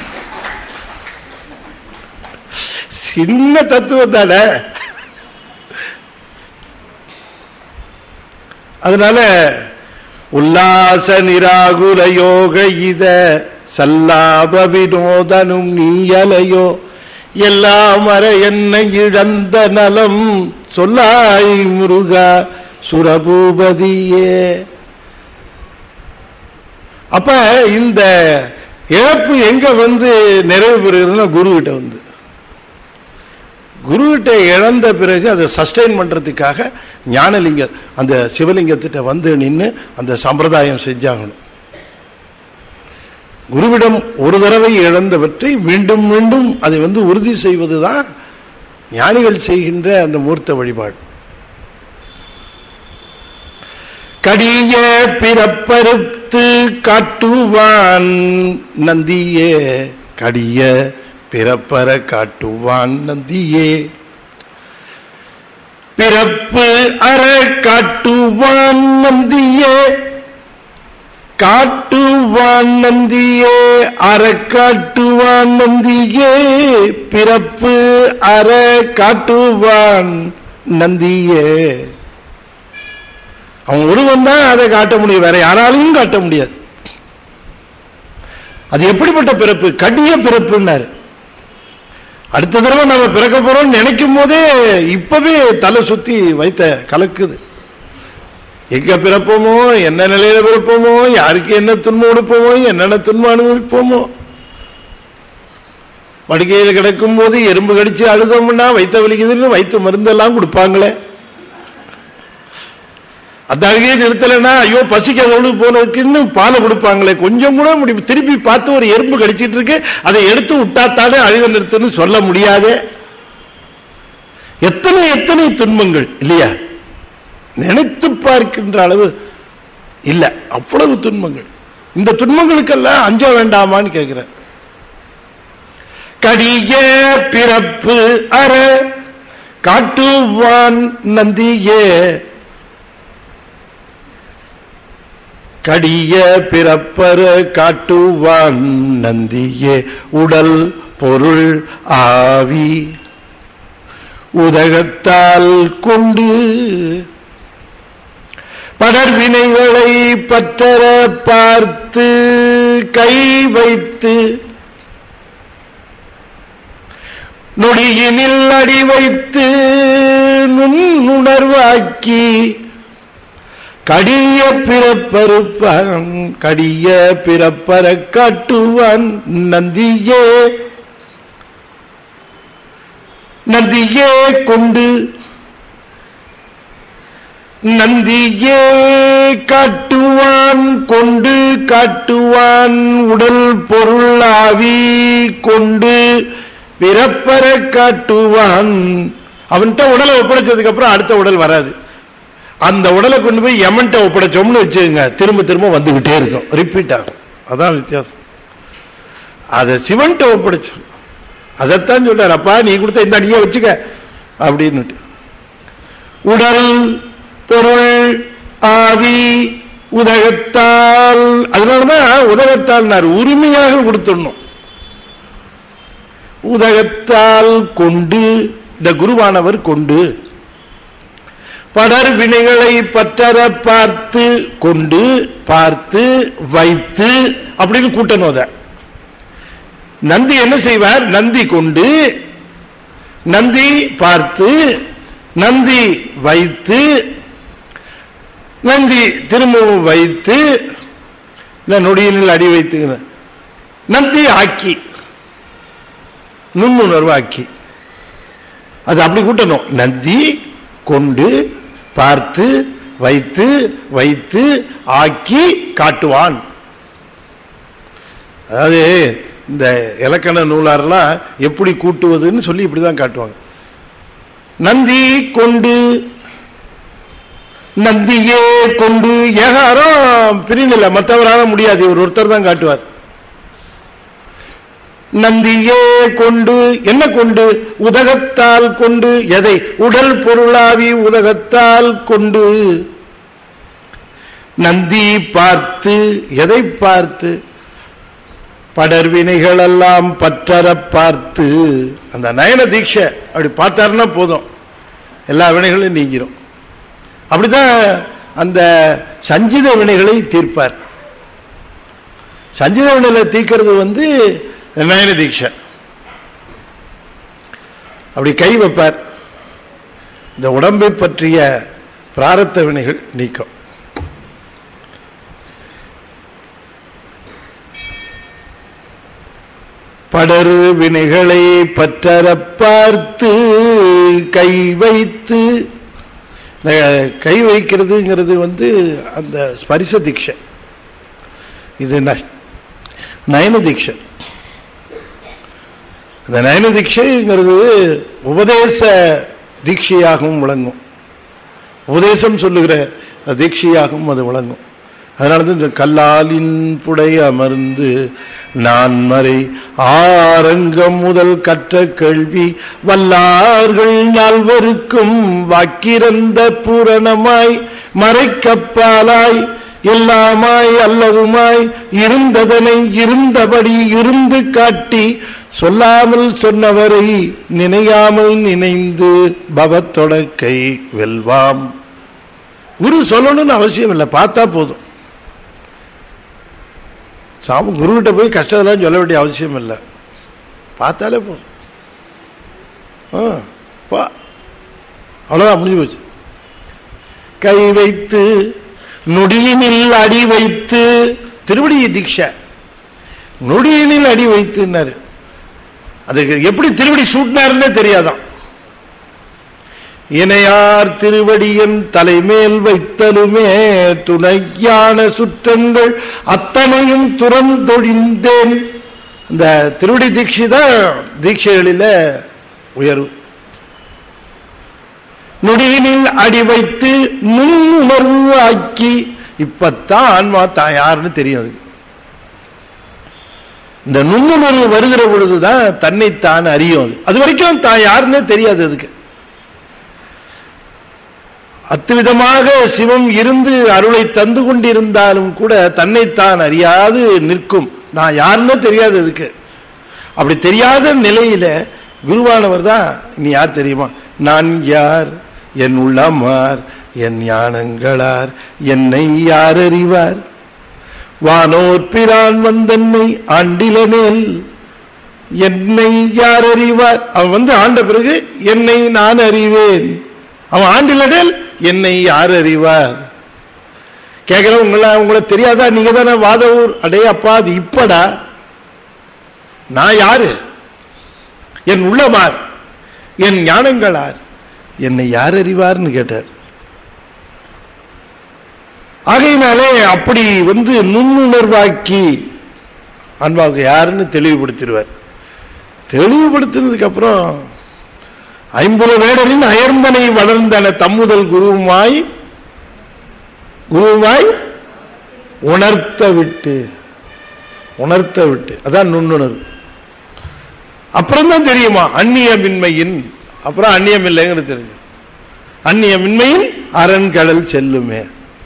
சின்ன தத்துவம் தானே அதனால உல்லாச நிராகுல யோக இத சல்லாப வினோதனும் நீயலையோ எல்லாம் அற என்னை இழந்த நலம் சொல்லாய் முருகா சுரபூபதியே அப்ப இந்த இழப்பு எங்க வந்து நிறைவு பெறுகிறதுன்னா குருகிட்ட வந்து குருகிட்ட இழந்த பிறகு அதை சஸ்டெயின் பண்றதுக்காக ஞானலிங்க அந்த சிவலிங்கத்திட்ட வந்து நின்று அந்த சம்பிரதாயம் செஞ்சாகணும் குருவிடம் ஒரு தடவை இழந்தவற்றை மீண்டும் மீண்டும் அதை வந்து உறுதி செய்வதுதான் ஞானிகள் செய்கின்ற அந்த மூர்த்த வழிபாடு கடிய பிறப்பறுத்து காட்டுவான் நந்தியே கடிய பிறப்பற காட்டுவான் நந்தியே பிறப்பு அற காட்டுவான் நந்தியே காட்டுவான் நந்தியே அற காட்டுவான் நந்தியே பிறப்பு அற காட்டுவான் நந்தியே அவன் ஒருவன் தான் அதை காட்ட முடியும் வேற யாராலையும் காட்ட முடியாது அது எப்படிப்பட்ட பிறப்பு கடிய பிறப்புன்னாரு அடுத்த தடவை நம்ம பிறக்க போறோம் நினைக்கும் போதே இப்பவே தலை சுத்தி வைத்த கலக்குது எங்க பிறப்போமோ என்ன நிலையில பிறப்போமோ யாருக்கு என்ன துன்பம் கொடுப்போமோ என்னென்ன துன்பம் அனுபவிப்போமோ படுக்கையில் கிடக்கும் போது எறும்பு கடிச்சு அழுதோம்னா வைத்த வலிக்குதுன்னு வைத்த மருந்தெல்லாம் கொடுப்பாங்களே அந்த அழுகையை நிறுத்தலைன்னா ஐயோ பசிக்காதவனு போனதுக்குன்னு பாலை கொடுப்பாங்களே கொஞ்சம் கூட முடியும் திருப்பி பார்த்து ஒரு எறும்பு கடிச்சிட்டு இருக்கு அதை எடுத்து விட்டாத்தானே அழுக நிறுத்துன்னு சொல்ல முடியாதே எத்தனை எத்தனை துன்பங்கள் இல்லையா நினைத்து பார்க்கின்ற அளவு இல்ல அவ்வளவு துன்பங்கள் இந்த துன்பங்களுக்கெல்லாம் அஞ்ச வேண்டாமான்னு கேட்கிற கடிய பிறப்பு அற காட்டுவான் நந்தியே கடிய பிறப்பர காட்டுவான் நந்தியே உடல் பொருள் ஆவி உதகத்தால் கொண்டு படர்வினைகளை பற்றற பார்த்து கை வைத்து நொடியினில் அடி வைத்து நுண்ணுணர்வாக்கி கடிய பிறப்பருப்பான் கடிய பிறப்பற காட்டுவான் நந்தியே நந்தியே கொண்டு நந்தியே காட்டுவான் கொண்டு காட்டுவான் உடல் பொருளாவி கொண்டு பிறப்பற காட்டுவான் அவன்கிட்ட உடலை ஒப்படைச்சதுக்கு அப்புறம் அடுத்த உடல் வராது அந்த உடலை கொண்டு போய் எமன்ட்ட ஒப்படைச்சோம்னு வச்சுக்கோங்க திரும்ப திரும்ப வந்துகிட்டே இருக்கும் ரிப்பீட் ஆகும் அதான் வித்தியாசம் அதை சிவன்ட்ட ஒப்படைச்சோம் அதைத்தான் சொல்றார் அப்பா நீ கொடுத்த இந்த அடியை வச்சுக்க அப்படின்னுட்டு உடல் பொருள் ஆவி உதகத்தால் அதனாலதான் உதகத்தால் உரிமையாக கொடுத்துடணும் உதகத்தால் கொண்டு இந்த குருவானவர் கொண்டு படர் வினைகளை பற்றற பார்த்து கொண்டு பார்த்து வைத்து அப்படின்னு கூட்டணும் அத நந்தி என்ன செய்வார் நந்தி கொண்டு நந்தி பார்த்து நந்தி வைத்து நந்தி திரும்பவும் வைத்து இல்ல நொடியினில் அடி வைத்து நந்தி ஆக்கி நுண்ணுணர்வாக்கி அது அப்படி கூட்டணும் நந்தி கொண்டு பார்த்து வைத்து வைத்து ஆக்கி காட்டுவான் அதாவது இந்த இலக்கண நூலாரெல்லாம் எப்படி கூட்டுவதுன்னு சொல்லி இப்படிதான் காட்டுவாங்க நந்தி கொண்டு நந்தியே கொண்டு ஏகாரம் பிரிநிலை மற்றவரால முடியாது இவர் ஒருத்தர் தான் காட்டுவார் நந்தியே கொண்டு என்ன கொண்டு உதகத்தால் கொண்டு எதை உடல் பொருளாவி உதகத்தால் கொண்டு நந்தி பார்த்து எதை பார்த்து படர்வினைகளெல்லாம் பற்றற பார்த்து அந்த நயன தீட்சை அப்படி பார்த்தாருன்னா போதும் எல்லா வினைகளும் நீங்கிரும் அப்படிதான் அந்த சஞ்சித வினைகளை தீர்ப்பார் சஞ்சித வினைகளை தீர்க்கிறது வந்து நயன தீட்சை அப்படி கை வைப்பார் இந்த உடம்பை பற்றிய பிராரத்த வினைகள் நீக்கம் படரு வினைகளை பற்றற பார்த்து கை வைத்து இந்த கை வைக்கிறதுங்கிறது வந்து அந்த ஸ்பரிச தீட்சை இது ந- நயன தீட்சை அந்த நயன தீட்சைங்கிறது உபதேச தீட்சையாகவும் விளங்கும் உபதேசம் சொல்லுகிற தீட்சையாகவும் அது விளங்கும் அதனால தான் இந்த கல்லாலின் புடை அமர்ந்து நான் மறை ஆரங்கம் முதல் கற்ற கேள்வி வல்லார்கள் நால்வருக்கும் வாக்கிறந்த பூரணமாய் மறைக்கப்பாலாய் எல்லாமாய் அல்லதுமாய் இருந்ததனை இருந்தபடி இருந்து காட்டி சொல்லாமல் சொன்னவரை நினையாமல் நினைந்து பவத்தொடக்கை வெல்வாம் குரு சொல்லணும்னு அவசியம் இல்லை பார்த்தா போதும் சாமி குருகிட்ட போய் கஷ்டத்தெல்லாம் சொல்ல வேண்டிய அவசியம் இல்லை பார்த்தாலே போதும் ஆ வா அவ்வளோதான் முடிஞ்சு போச்சு கை வைத்து நொடியினில் அடி வைத்து திருவடி தீட்சை நொடியினில் அடி வைத்துன்னாரு அதுக்கு எப்படி திருவடி சூட்டினாருன்னே தெரியாதான் இணையார் திருவடியின் தலைமேல் வைத்தலுமே துணையான சுற்றங்கள் அத்தனையும் துறந்தொழிந்தேன் அந்த திருவடி தீட்சை தான் தீட்சைகளில உயர்வு நொடியினில் அடி வைத்து நுண்ணுணர்வு ஆக்கி இப்பத்தான் ஆன்மா தான் யாருன்னு தெரியும் அதுக்கு இந்த நுண்ணுணர்வு வருகிற பொழுதுதான் தன்னைத்தான் அறியும் அது அது வரைக்கும் தான் யாருன்னே தெரியாது அதுக்கு அத்துவிதமாக சிவம் இருந்து அருளை தந்து கொண்டிருந்தாலும் கூட தன்னைத்தான் அறியாது நிற்கும் நான் யாருன்னு தெரியாது அதுக்கு அப்படி தெரியாத நிலையில குருவானவர் தான் நீ யார் தெரியுமா நான் யார் என் உள்ளமார் என் ஞானங்களார் என்னை யார் அறிவார் வானோர் பிரான் வந்தன்னை ஆண்டிலனேல் என்னை யார் அறிவார் அவன் வந்து ஆண்ட பிறகு என்னை நான் அறிவேன் அவன் ஆண்டிலனேல் என்னை யார் அறிவார் கேட்கிற உங்களை உங்களை தெரியாதா நீங்க தானே வாத ஊர் அடே அப்பா அது இப்படா நான் யாரு என் உள்ளமார் என் ஞானங்களார் என்னை யார் அறிவார்னு கேட்டார் ஆகையினாலே அப்படி வந்து நுண்ணுணர்வாக்கி ஆன்மாவுக்கு யாருன்னு தெளிவுபடுத்திடுவார் தெளிவுபடுத்தினதுக்கு அப்புறம் ஐம்பது வேடரின் அயர்ந்தனை வளர்ந்தன தம்முதல் குருவுமாய் குருவுமாய் உணர்த்த விட்டு உணர்த்த விட்டு அதான் நுண்ணுணர்வு அப்புறம் தான் தெரியுமா அந்நியமின்மையின் அப்புறம் அந்நியம் இல்லைங்கிறது தெரியுது அந்நியமின்மையின் அரண்கடல் செல்லுமே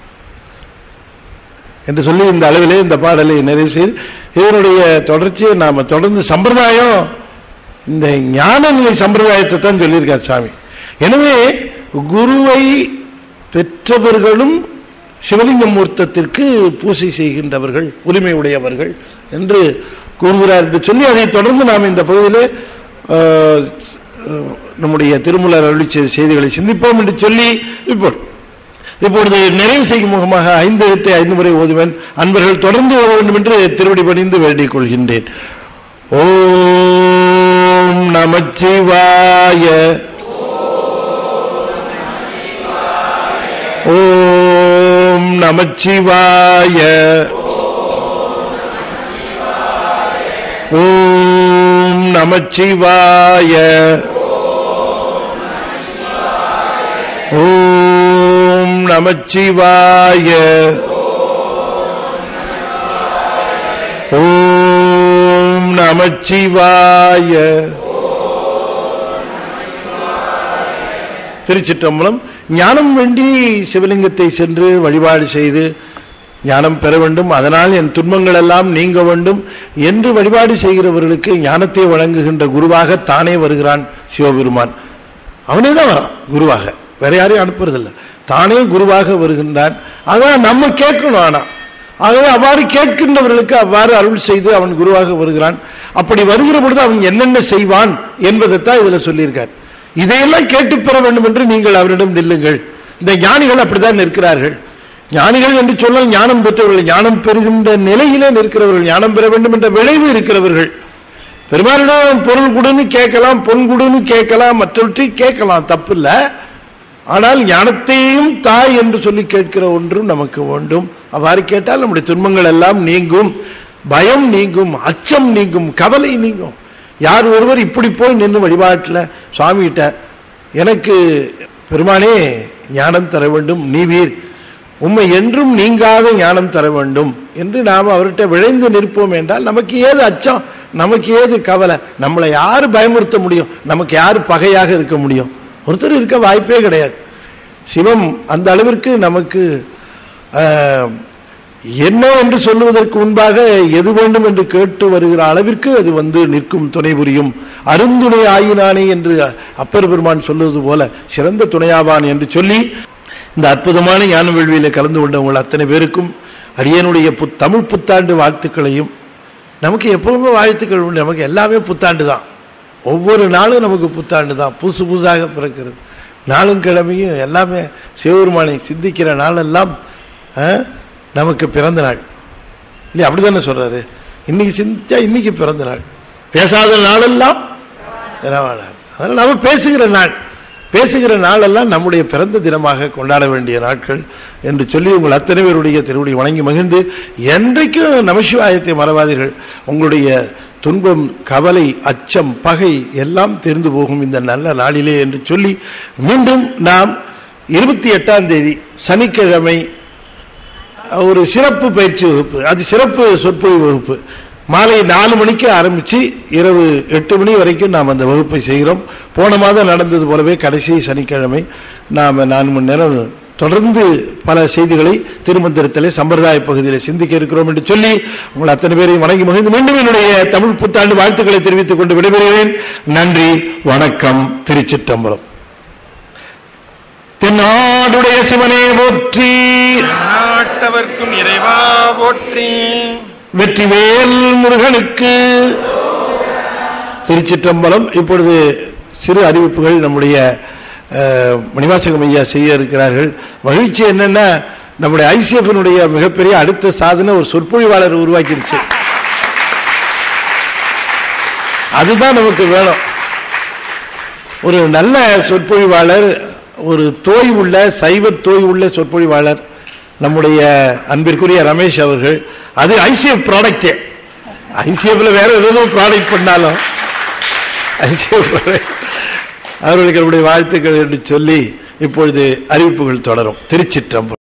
என்று சொல்லி இந்த அளவிலே இந்த பாடலை நிறைவு செய்து இதனுடைய தொடர்ச்சியை நாம தொடர்ந்து சம்பிரதாயம் இந்த ஞான நிலை சம்பிரதாயத்தை தான் சொல்லியிருக்கார் சாமி எனவே குருவை பெற்றவர்களும் சிவலிங்க மூர்த்தத்திற்கு பூசை செய்கின்றவர்கள் உரிமை உடையவர்கள் என்று கூறுகிறார் என்று சொல்லி அதை தொடர்ந்து நாம் இந்த பகுதியிலே ஆஹ், ஆஹ், நம்முடைய திருமலர் அருளி செய்த செய்திகளை சிந்திப்போம் என்று சொல்லி இப்போ இப்பொழுது நிறைவு செய்யும் முகமாக ஐந்து எழுத்தை ஐந்து முறை ஓதுவேன் அன்பர்கள் தொடர்ந்து ஓத வேண்டும் என்று திருவடி பணிந்து வேண்டிக் கொள்கின்றேன் ஓம் நமச்சிவாய ஓம் நமச்சிவாய ஓம் நமச்சிவாய ஓம் நமச்சிவாய ஓம் நமச்சிவாய திருச்சிற்றம்பலம் ஞானம் வேண்டி சிவலிங்கத்தை சென்று வழிபாடு செய்து ஞானம் பெற வேண்டும் அதனால் என் துன்பங்கள் எல்லாம் நீங்க வேண்டும் என்று வழிபாடு செய்கிறவர்களுக்கு ஞானத்தை வழங்குகின்ற குருவாக தானே வருகிறான் சிவபெருமான் அவனே தான் வரான் குருவாக வேற யாரையும் அனுப்புறதில்லை தானே குருவாக வருகின்றான் அதான் நம்ம கேட்கணும் ஆனா ஆகவே அவ்வாறு கேட்கின்றவர்களுக்கு அவ்வாறு அருள் செய்து அவன் குருவாக வருகிறான் அப்படி வருகிற பொழுது அவன் என்னென்ன செய்வான் என்பதைத்தான் இதுல சொல்லியிருக்கார் இதையெல்லாம் கேட்டு பெற வேண்டும் என்று நீங்கள் அவரிடம் நில்லுங்கள் இந்த ஞானிகள் அப்படித்தான் நிற்கிறார்கள் ஞானிகள் என்று சொன்னால் ஞானம் பெற்றவர்கள் ஞானம் பெறுகின்ற நிலையிலே நிற்கிறவர்கள் ஞானம் பெற வேண்டும் என்ற விளைவு இருக்கிறவர்கள் பெருமானிடம் பொருள் கொடுன்னு கேட்கலாம் பொன் கொடுன்னு கேட்கலாம் மற்றவற்றை கேட்கலாம் தப்பில்ல ஆனால் ஞானத்தையும் தாய் என்று சொல்லி கேட்கிற ஒன்றும் நமக்கு வேண்டும் அவ்வாறு கேட்டால் நம்முடைய துன்பங்கள் எல்லாம் நீங்கும் பயம் நீங்கும் அச்சம் நீங்கும் கவலை நீங்கும் யார் ஒருவர் இப்படி போய் நின்று வழிபாட்டில் சுவாமிகிட்ட எனக்கு பெருமானே ஞானம் தர வேண்டும் நீவீர் உம்மை என்றும் நீங்காத ஞானம் தர வேண்டும் என்று நாம் அவர்கிட்ட விழைந்து நிற்போம் என்றால் நமக்கு ஏது அச்சம் நமக்கு ஏது கவலை நம்மளை யார் பயமுறுத்த முடியும் நமக்கு யார் பகையாக இருக்க முடியும் ஒருத்தர் இருக்க வாய்ப்பே கிடையாது சிவம் அந்த அளவிற்கு நமக்கு ஆஹ், என்ன என்று சொல்லுவதற்கு முன்பாக எது வேண்டும் என்று கேட்டு வருகிற அளவிற்கு அது வந்து நிற்கும் துணை புரியும் அருந்துணை ஆயினானே என்று அப்பர் பெருமான் சொல்லுவது போல சிறந்த துணையாவான் என்று சொல்லி இந்த அற்புதமான ஞான வேள்வியில் கலந்து கொண்டவங்கள் அத்தனை பேருக்கும் அடியனுடைய புத் தமிழ் புத்தாண்டு வாழ்த்துக்களையும் நமக்கு எப்பவுமே வாழ்த்துக்கள் உண்டு நமக்கு எல்லாமே புத்தாண்டு தான் ஒவ்வொரு நாளும் நமக்கு புத்தாண்டு தான் புதுசு புதுசாக பிறக்கிறது நாளும் கிழமையும் எல்லாமே சிவபெருமானை சிந்திக்கிற நாளெல்லாம் ஆ, நமக்கு பிறந்த நாள் இல்லையா அப்படிதானே சொல்றாரு இன்னைக்கு சிந்திச்சா இன்னைக்கு பிறந்த நாள் பேசாத நாளெல்லாம் பிறவா நாள் அதனால் நம்ம பேசுகிற நாள் பேசுகிற நாளெல்லாம் நம்முடைய பிறந்த தினமாக கொண்டாட வேண்டிய நாட்கள் என்று சொல்லி உங்கள் அத்தனை பேருடைய திருவடி வணங்கி மகிழ்ந்து என்றைக்கும் நமசிவாயத்தை மறவாதீர்கள் உங்களுடைய துன்பம் கவலை அச்சம் பகை எல்லாம் தெரிந்து போகும் இந்த நல்ல நாளிலே என்று சொல்லி மீண்டும் நாம் இருபத்தி எட்டாம் தேதி சனிக்கிழமை ஒரு சிறப்பு பயிற்சி வகுப்பு அது சிறப்பு சொற்பொழிவு வகுப்பு மாலை நாலு மணிக்கு ஆரம்பித்து இரவு எட்டு மணி வரைக்கும் நாம் அந்த வகுப்பை செய்கிறோம் போன மாதம் நடந்தது போலவே கடைசி சனிக்கிழமை நாம் நான்கு மணி நேரம் தொடர்ந்து பல செய்திகளை திருமந்திரத்திலே சம்பிரதாய பகுதியில் சிந்திக்க இருக்கிறோம் என்று சொல்லி உங்கள் அத்தனை பேரையும் வணங்கி மகிழ்ந்து மீண்டும் என்னுடைய தமிழ் புத்தாண்டு வாழ்த்துக்களை தெரிவித்துக் கொண்டு விடைபெறுகிறேன் நன்றி வணக்கம் திருச்சிற்றம்பலம் தென்னாடுடைய சிவனே போற்றி நாட்டவர்க்கும் இறைவா போற்றி வெற்றிவேல் முருகனுக்கு திருச்சிற்றம்பலம் இப்பொழுது சிறு அறிவிப்புகள் நம்முடைய அஹ், மணிவாசகம் ஐயா செய்ய இருக்கிறார்கள் மகிழ்ச்சி என்னன்னா நம்முடைய ஐசிஎஃப்னுடைய மிகப்பெரிய அடுத்த சாதனை ஒரு சொற்பொழிவாளர் உருவாக்கிடுச்சு அதுதான் நமக்கு வேணும் ஒரு நல்ல சொற்பொழிவாளர் ஒரு தோய் உள்ள சைவ தோய் உள்ள சொற்பொழிவாளர் நம்முடைய அன்பிற்குரிய ரமேஷ் அவர்கள் அது ஐசிஎஃப் ப்ராடக்டே ஐசிஎஃப்ல வேற ஏதோ ப்ராடக்ட் பண்ணாலும் ஐசிஎஃப் அவர்களுக்கு நம்முடைய வாழ்த்துக்கள் என்று சொல்லி இப்பொழுது அறிவிப்புகள் தொடரும் திருச்சிற்றம்பலம்